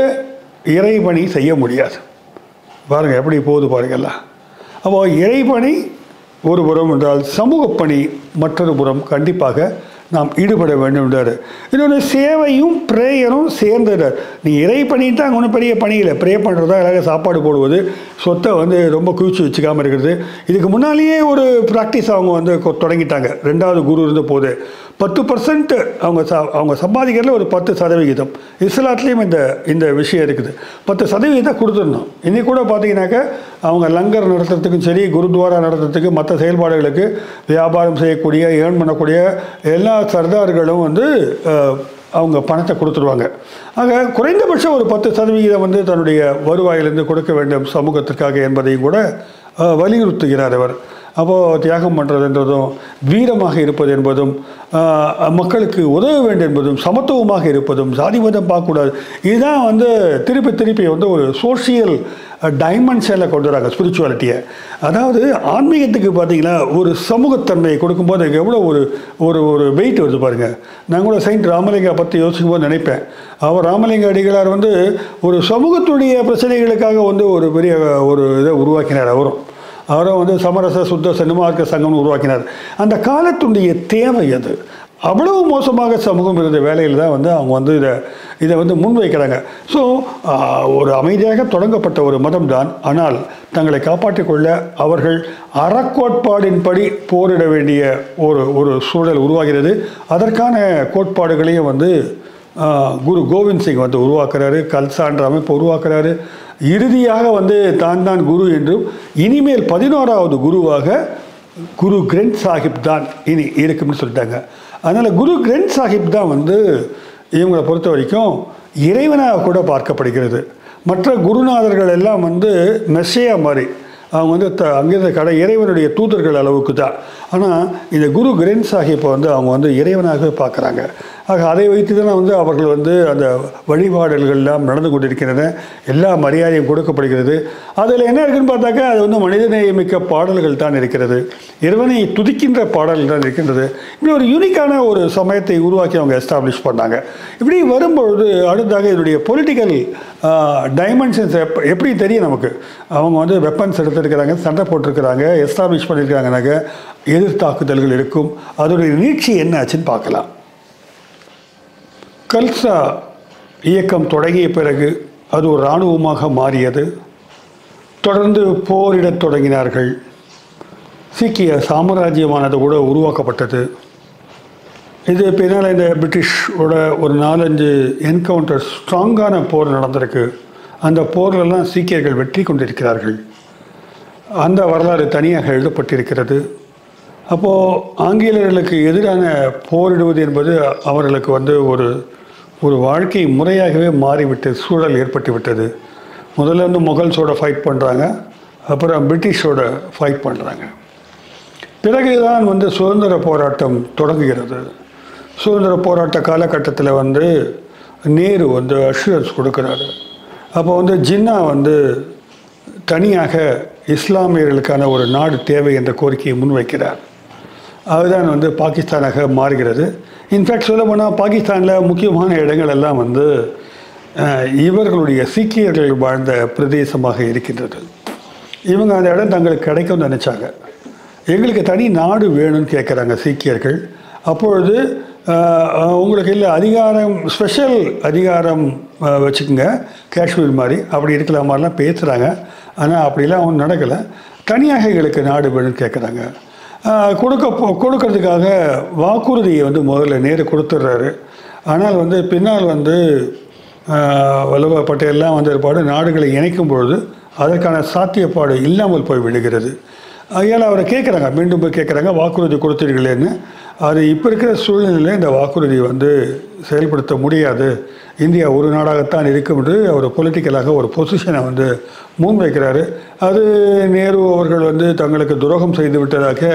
இறைபணி செய்ய முடியாது பாருங்கள் எப்படி போகுது பாருங்கள்ல அப்போ இறைபணி ஒரு புறம் என்றால் சமூக பணி மற்றொரு புறம் கண்டிப்பாக நாம் ஈடுபட வேண்டும் என்றார் இன்னொன்று சேவையும் ப்ரேயரும் சேர்ந்துடார் நீ இறை பண்ணிட்டு அங்கே ஒன்றும் பெரிய பணி இல்லை ப்ரே பண்ணுறதா அழகாக சாப்பாடு போடுவது சொத்தை வந்து ரொம்ப குவிச்சு வச்சுக்காமல் இருக்கிறது இதுக்கு முன்னாலேயே ஒரு ப்ராக்டிஸ் அவங்க வந்து கொ- தொடங்கிட்டாங்க ரெண்டாவது குரு இருந்த போது பத்து பர்சன்ட் அவங்க ச அவங்க சம்பாதிக்கிறதுல ஒரு பத்து சதவிகிதம் இஸ்லாத்துலேயும் இந்த இந்த விஷயம் இருக்குது பத்து சதவிகிதம் கொடுத்துடணும் இன்னைக்கு கூட பார்த்தீங்கன்னாக்கா அவங்க லங்கர் நடத்துறதுக்கும் சரி குருத்வாரா நடத்துறதுக்கு மற்ற செயல்பாடுகளுக்கு வியாபாரம் செய்யக்கூடிய ஏர்ன் பண்ணக்கூடிய எல்லா சர்தார்களும் வந்து அஹ், அவங்க பணத்தை கொடுத்துருவாங்க ஆக குறைந்தபட்சம் ஒரு பத்து சதவிகிதம் வந்து தன்னுடைய வருவாயிலிருந்து கொடுக்க வேண்டும் சமூகத்திற்காக என்பதையும் கூட அஹ், வலியுறுத்துகிறார் அவர் அப்போது தியாகம் பண்ணுறதுன்றதும் வீரமாக இருப்பது என்பதும் ஆஹ், மக்களுக்கு உதவ வேண்டும் என்பதும் சமத்துவமாக இருப்பதும் ஜாதி மதம் பார்க்கக்கூடாது இதுதான் வந்து திருப்பி திருப்பி வந்து ஒரு சோஷியல் டைமென்ஷனில் கொண்டு வராங்க ஸ்பிரிச்சுவாலிட்டியை அதாவது ஆன்மீகத்துக்கு பார்த்தீங்கன்னா ஒரு சமூகத்தன்மையை கொடுக்கும்போது அதுக்கு எவ்வளோ ஒரு ஒரு ஒரு வெயிட் வருது பாருங்கள் நான் கூட செயின்ட் ராமலிங்கா பற்றி யோசிக்கும் போது நினைப்பேன் அவர் ராமலிங்க அடிகளார் வந்து ஒரு சமூகத்துடைய பிரச்சனைகளுக்காக வந்து ஒரு பெரிய ஒரு இதை உருவாக்கினார் அவரும் அவரும் வந்து சமரச சுத்த சன்மார்க்க சங்கம்னு உருவாக்கினார் அந்த காலத்துடைய தேவை அது அவ்வளவு மோசமாக சமூகம் இருந்த வேலையில் தான் வந்து அவங்க வந்து இதை இதை வந்து முன்வைக்கிறாங்க ஸோ ஒரு அமைதியாக தொடங்கப்பட்ட ஒரு மதம் தான் ஆனால் தங்களை காப்பாற்றிக் கொள்ள அவர்கள் அறக்கோட்பாடின்படி போரிட வேண்டிய ஒரு ஒரு சூழல் உருவாகிறது அதற்கான கோட்பாடுகளையும் வந்து ஆஹ், குரு கோவிந்த் சிங் வந்து உருவாக்குறாரு கல்சான்ற அமைப்பு உருவாக்குறாரு இறுதியாக வந்து தான் தான் குரு என்றும் இனிமேல் பதினோராவது குருவாக குரு கிரந்த் சாஹிப் தான் இனி இருக்கும்னு சொல்லிட்டாங்க அதனால் குரு கிரந்த் சாஹிப் தான் வந்து இவங்களை பொறுத்த வரைக்கும் இறைவனாக கூட பார்க்கப்படுகிறது மற்ற குருநாதர்கள் எல்லாம் வந்து மெஸ்ஸையா மாதிரி அவங்க வந்து த அங்கிருந்த கடை இறைவனுடைய தூதர்கள் அளவுக்கு தான் ஆனால் இந்த குரு கிரந்த் சாஹிப்பை வந்து அவங்க வந்து இறைவனாகவே பார்க்குறாங்க ஆக அதை வைத்து தான் வந்து அவர்கள் வந்து அந்த வழிபாடல்கள் எல்லாம் நடந்து கொண்டிருக்கின்றன எல்லா மரியாதையும் கொடுக்கப்படுகிறது அதில் என்ன இருக்குன்னு பார்த்தாக்கா அது வந்து மனிதநேயமிக்க பாடல்கள் தான் இருக்கிறது இறைவனை துதிக்கின்ற பாடல்கள் தான் இருக்கின்றது இப்படி ஒரு யூனிக்கான ஒரு சமயத்தை உருவாக்கி அவங்க எஸ்டாப்ளிஷ் பண்ணாங்க இப்படி வரும்பொழுது அடுத்ததாக இதனுடைய பொலிட்டிக்கல் டைமென்ஷன்ஸ் எப் எப்படி தெரியும் நமக்கு அவங்க வந்து வெப்பன்ஸ் எடுத்திருக்கிறாங்க சண்டை போட்டிருக்கிறாங்க எஸ்டாப்ளிஷ் பண்ணியிருக்கிறாங்கனாக்க எதிர்த்தாக்குதல்கள் இருக்கும் அதோடைய நீட்சி என்ன ஆச்சுன்னு பார்க்கலாம் கல்சா இயக்கம் தொடங்கிய பிறகு அது ஒரு இராணுவமாக மாறியது தொடர்ந்து போரிடத் தொடங்கினார்கள் சீக்கிய சாம்ராஜ்யமானது கூட உருவாக்கப்பட்டது இது பின்னால் இந்த பிரிட்டிஷோட ஒரு நாலஞ்சு என்கவுண்டர் ஸ்ட்ராங்கான போர் நடந்திருக்கு அந்த போர்லெல்லாம் சீக்கியர்கள் வெற்றி கொண்டிருக்கிறார்கள் அந்த வரலாறு தனியாக எழுதப்பட்டிருக்கிறது அப்போது ஆங்கிலேயர்களுக்கு எதிரான போரிடுவது என்பது அவர்களுக்கு வந்து ஒரு ஒரு வாழ்க்கை முறையாகவே மாறிவிட்டு சூழல் ஏற்பட்டு விட்டது முதல்ல வந்து முகல்ஸோட ஃபைட் பண்ணுறாங்க அப்புறம் பிரிட்டிஷோட ஃபைட் பண்ணுறாங்க பிறகுதான் வந்து சுதந்திர போராட்டம் தொடங்குகிறது சுதந்திர போராட்ட காலகட்டத்தில் வந்து நேரு வந்து அஷூரன்ஸ் கொடுக்குறாரு அப்போ வந்து ஜின்னா வந்து தனியாக இஸ்லாமியர்களுக்கான ஒரு நாடு தேவை என்ற கோரிக்கையை முன்வைக்கிறார் அதுதான் வந்து பாகிஸ்தானாக மாறுகிறது இன்ஃபேக்ட் சொல்ல போனால் பாகிஸ்தானில் முக்கியமான இடங்கள் எல்லாம் வந்து அஹ், இவர்களுடைய சீக்கியர்கள் வாழ்ந்த பிரதேசமாக இருக்கின்றது இவங்க அந்த இடம் தங்களுக்கு கிடைக்கும்னு நினச்சாங்க எங்களுக்கு தனி நாடு வேணும்னு கேட்குறாங்க சீக்கியர்கள் அப்பொழுது அஹ், அஹ், உங்களுக்கு இல்லை அதிகாரம் ஸ்பெஷல் அதிகாரம் அஹ், வச்சுக்கோங்க காஷ்மீர் மாதிரி அப்படி இருக்கிற மாதிரிலாம் பேசுகிறாங்க ஆனால் அப்படிலாம் ஒன்றும் நடக்கலை தனியாக எங்களுக்கு நாடு வேணும்னு கேட்குறாங்க ஆஹ் கொடுக்க போ- கொடுக்கறதுக்காக வாக்குறுதியை வந்து முதல்ல நேரு கொடுத்துட்றாரு ஆனால் வந்து பின்னால் வந்து ஆஹ் வல்லபாய் பட்டேல்லாம் வந்த பிற்பாடு நாடுகளை இணைக்கும் பொழுது அதற்கான சாத்தியப்பாடு இல்லாமல் போய் விடுகிறது ஆகையால் அவரை கேட்குறாங்க மீண்டும் போய் கேட்குறாங்க வாக்குறுதி கொடுத்தீர்களேன்னு அது இப்போ இருக்கிற சூழ்நிலையில் இந்த வாக்குறுதி வந்து செயல்படுத்த முடியாது இந்தியா ஒரு நாடாகத்தான் இருக்கும் என்று அவர் பொலிட்டிக்கலாக ஒரு பொசிஷனை வந்து முன்வைக்கிறாரு அது நேரு அவர்கள் வந்து தங்களுக்கு துரோகம் செய்து விட்டதாக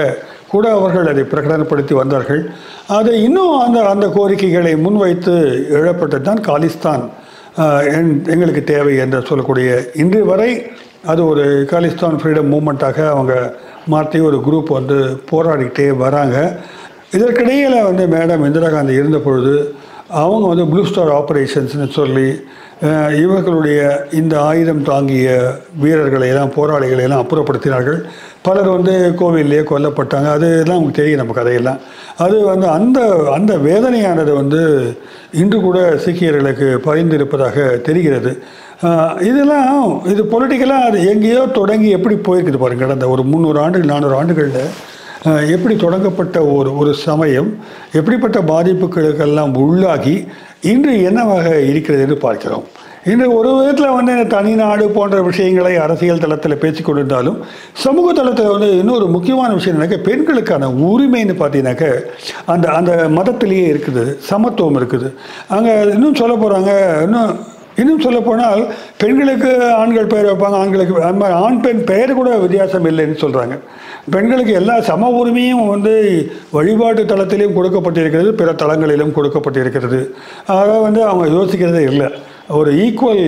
கூட அவர்கள் அதை பிரகடனப்படுத்தி வந்தார்கள் அதை இன்னும் அந்த அந்த கோரிக்கைகளை முன்வைத்து எழப்பட்டது தான் காலிஸ்தான் ஆஹ், என்- எங்களுக்கு தேவை என்று சொல்லக்கூடிய இன்று வரை அது ஒரு காலிஸ்தான் ஃப்ரீடம் மூமெண்ட்டாக அவங்க மாற்றி ஒரு குரூப் வந்து போராடிக்கிட்டே வராங்க இதற்கிடையில் வந்து மேடம் இந்திரா காந்தி இருந்த பொழுது அவங்க வந்து ப்ளூ ஸ்டார் ஆப்ரேஷன்ஸ்னு சொல்லி அஹ், இவர்களுடைய இந்த ஆயுதம் தாங்கிய வீரர்களை எல்லாம் போராளிகளை எல்லாம் அப்புறப்படுத்தினார்கள் பலர் வந்து கோவில்லையே கொல்லப்பட்டாங்க அதெல்லாம் நமக்கு தெரியும் நம்ம கதையெல்லாம் அது வந்து அந்த அந்த வேதனையானது வந்து இன்று கூட சீக்கியர்களுக்கு பரிந்திருப்பதாக தெரிகிறது அஹ், இதெல்லாம் இது பொலிட்டிக்கலாக அது எங்கேயோ தொடங்கி எப்படி போயிருக்குது பாருங்க கடந்த ஒரு முந்நூறு ஆண்டுகள் நானூறு ஆண்டுகளில் அஹ், எப்படி தொடங்கப்பட்ட ஒரு ஒரு சமயம் எப்படிப்பட்ட பாதிப்புகளுக்கெல்லாம் உள்ளாகி இன்று என்னவாக இருக்கிறது என்று பார்க்கிறோம் இன்று ஒரு விதத்தில் வந்து தனி நாடு போன்ற விஷயங்களை அரசியல் தளத்தில் பேசிக் கொண்டிருந்தாலும் சமூக தளத்தில் வந்து இன்னொரு முக்கியமான விஷயம் என்னன்னாக்க பெண்களுக்கான உரிமைன்னு பார்த்தீங்கன்னாக்க அந்த அந்த மதத்திலேயே இருக்குது சமத்துவம் இருக்குது அங்கே இன்னும் சொல்ல போகிறாங்க இன்னும் இன்னும் சொல்ல போனால் பெண்களுக்கு ஆண்கள் பெயர் வைப்பாங்க ஆண்களுக்கு அந்த மாதிரி ஆண் பெண் பெயர் கூட வித்தியாசம் இல்லைன்னு சொல்கிறாங்க பெண்களுக்கு எல்லா சம உரிமையும் வந்து வழிபாட்டு தளத்திலையும் கொடுக்கப்பட்டிருக்கிறது பிற தளங்களிலும் கொடுக்கப்பட்டிருக்கிறது அதை வந்து அவங்க யோசிக்கிறதே இல்லை ஒரு ஈக்குவல்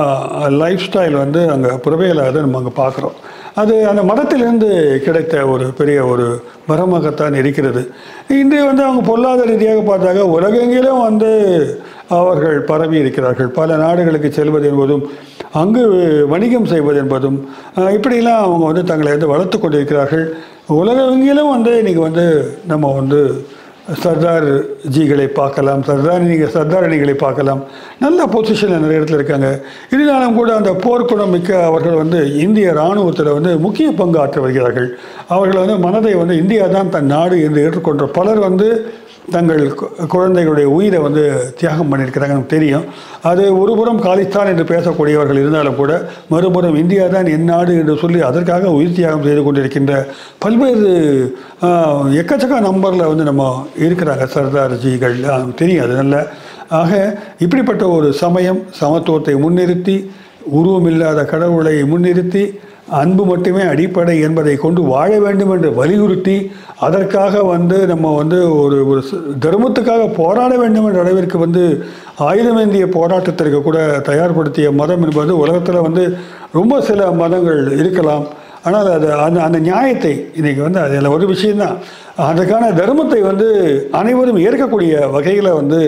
லைஃப் ஸ்டைல் வந்து அங்கே புறவையில்லாத நம்ம அங்கே பார்க்குறோம் அது அந்த மதத்திலிருந்து கிடைத்த ஒரு பெரிய ஒரு வரமாகத்தான் இருக்கிறது இன்று வந்து அவங்க பொருளாதார ரீதியாக பார்த்தாங்க உலகெங்கிலும் வந்து அவர்கள் பரவி இருக்கிறார்கள் பல நாடுகளுக்கு செல்வது என்பதும் அங்கு வணிகம் செய்வது என்பதும் அஹ், இப்படியெல்லாம் அவங்க வந்து தங்களை வந்து வளர்த்து கொண்டிருக்கிறார்கள் உலகெங்கிலும் வந்து இன்றைக்கி வந்து நம்ம வந்து சர்தார் ஜிகளை பார்க்கலாம் சர்தாரிணிகள் சர்தாரணிகளை பார்க்கலாம் நல்ல பொசிஷனில் நிறைய இடத்துல இருக்காங்க இருந்தாலும் கூட அந்த போர்க்குணம் மிக்க அவர்கள் வந்து இந்திய இராணுவத்தில் வந்து முக்கிய பங்கு ஆற்றி வருகிறார்கள் அவர்கள் வந்து மனதை வந்து இந்தியா தான் தன் நாடு என்று ஏற்றுக்கொண்ட பலர் வந்து தங்கள் கு- குழந்தைகளுடைய உயிரை வந்து தியாகம் பண்ணியிருக்கிறாங்க நமக்கு தெரியும் அது ஒருபுறம் காலிஸ்தான் என்று பேசக்கூடியவர்கள் இருந்தாலும் கூட மறுபுறம் இந்தியா தான் என் நாடு என்று சொல்லி அதற்காக உயிர் தியாகம் செய்து கொண்டிருக்கின்ற பல்வேறு ஆஹ், எக்கச்சக்க நம்பரில் வந்து நம்ம இருக்கிறாங்க சர்தார்ஜிகள் ஆஹ், தெரியும் அது நல்ல ஆக இப்படிப்பட்ட ஒரு சமயம் சமத்துவத்தை முன்னிறுத்தி உருவமில்லாத கடவுளை முன்னிறுத்தி அன்பு மட்டுமே அடிப்படை என்பதை கொண்டு வாழ வேண்டும் என்று வலியுறுத்தி அதற்காக வந்து நம்ம வந்து ஒரு ஒரு ச- தர்மத்துக்காக போராட வேண்டும் என்ற அளவிற்கு வந்து ஆயுதமேந்திய போராட்டத்திற்கு கூட தயார்படுத்திய மதம் என்பது உலகத்தில் வந்து ரொம்ப சில மதங்கள் இருக்கலாம் ஆனால் அது அந்த அந்த நியாயத்தை இன்னைக்கு வந்து அதில் ஒரு விஷயம்தான் அதற்கான தர்மத்தை வந்து அனைவரும் ஏற்கக்கூடிய வகையில் வந்து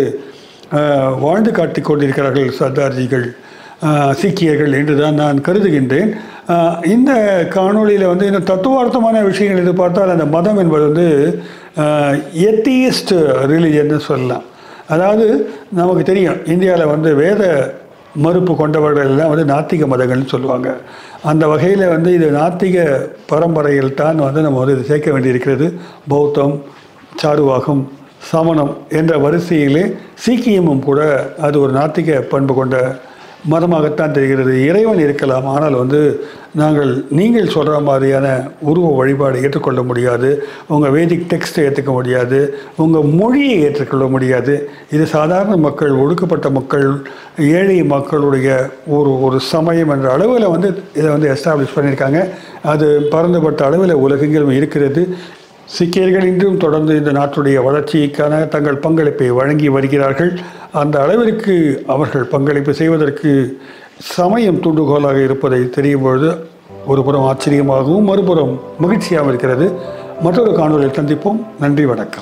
ஆஹ், வாழ்ந்து காட்டி கொண்டிருக்கிறார்கள் சர்தார்ஜிகள் ஆஹ், சீக்கியர்கள் என்று தான் நான் கருதுகின்றேன் ஆஹ், இந்த காணொளியில் வந்து இந்த தத்துவார்த்தமான விஷயங்கள் இது பார்த்தால் அந்த மதம் என்பது வந்து எத்தியஸ்ட் ரிலிஜன்னு சொல்லலாம் அதாவது நமக்கு தெரியும் இந்தியாவில் வந்து வேத மறுப்பு கொண்டவர்கள் எல்லாம் வந்து நாத்திக மதங்கள்னு சொல்லுவாங்க அந்த வகையில் வந்து இது நாத்திக பரம்பரையில் தான் வந்து நம்ம வந்து இது சேர்க்க வேண்டியிருக்கிறது பௌத்தம் சாருவாகம் சமணம் என்ற வரிசையிலே சீக்கியமும் கூட அது ஒரு நாத்திக பண்பு கொண்ட மதமாகத்தான் தெரிகிறது இறைவன் இருக்கலாம் ஆனால் வந்து நாங்கள் நீங்கள் சொல்கிற மாதிரியான உருவ வழிபாடு ஏற்றுக்கொள்ள முடியாது உங்கள் வேதிக் டெக்ஸ்ட்டை ஏற்றுக்க முடியாது உங்கள் மொழியை ஏற்றுக்கொள்ள முடியாது இது சாதாரண மக்கள் ஒடுக்கப்பட்ட மக்கள் ஏழை மக்களுடைய ஒரு ஒரு சமயம் என்ற அளவில் வந்து இதை வந்து எஸ்டாப்ளிஷ் பண்ணியிருக்காங்க அது பரந்துபட்ட அளவில் உலகெங்கிலும் இருக்கிறது சீக்கியர்கள் இன்றும் தொடர்ந்து இந்த நாட்டுடைய வளர்ச்சிக்கான தங்கள் பங்களிப்பை வழங்கி வருகிறார்கள் அந்த அளவிற்கு அவர்கள் பங்களிப்பு செய்வதற்கு சமயம் தூண்டுகோலாக இருப்பதை தெரியும் பொழுது ஒரு புறம் ஆச்சரியமாகவும் மறுபுறம் மகிழ்ச்சியாகவும் இருக்கிறது மற்றொரு காணொலியில் சந்திப்போம் நன்றி வணக்கம்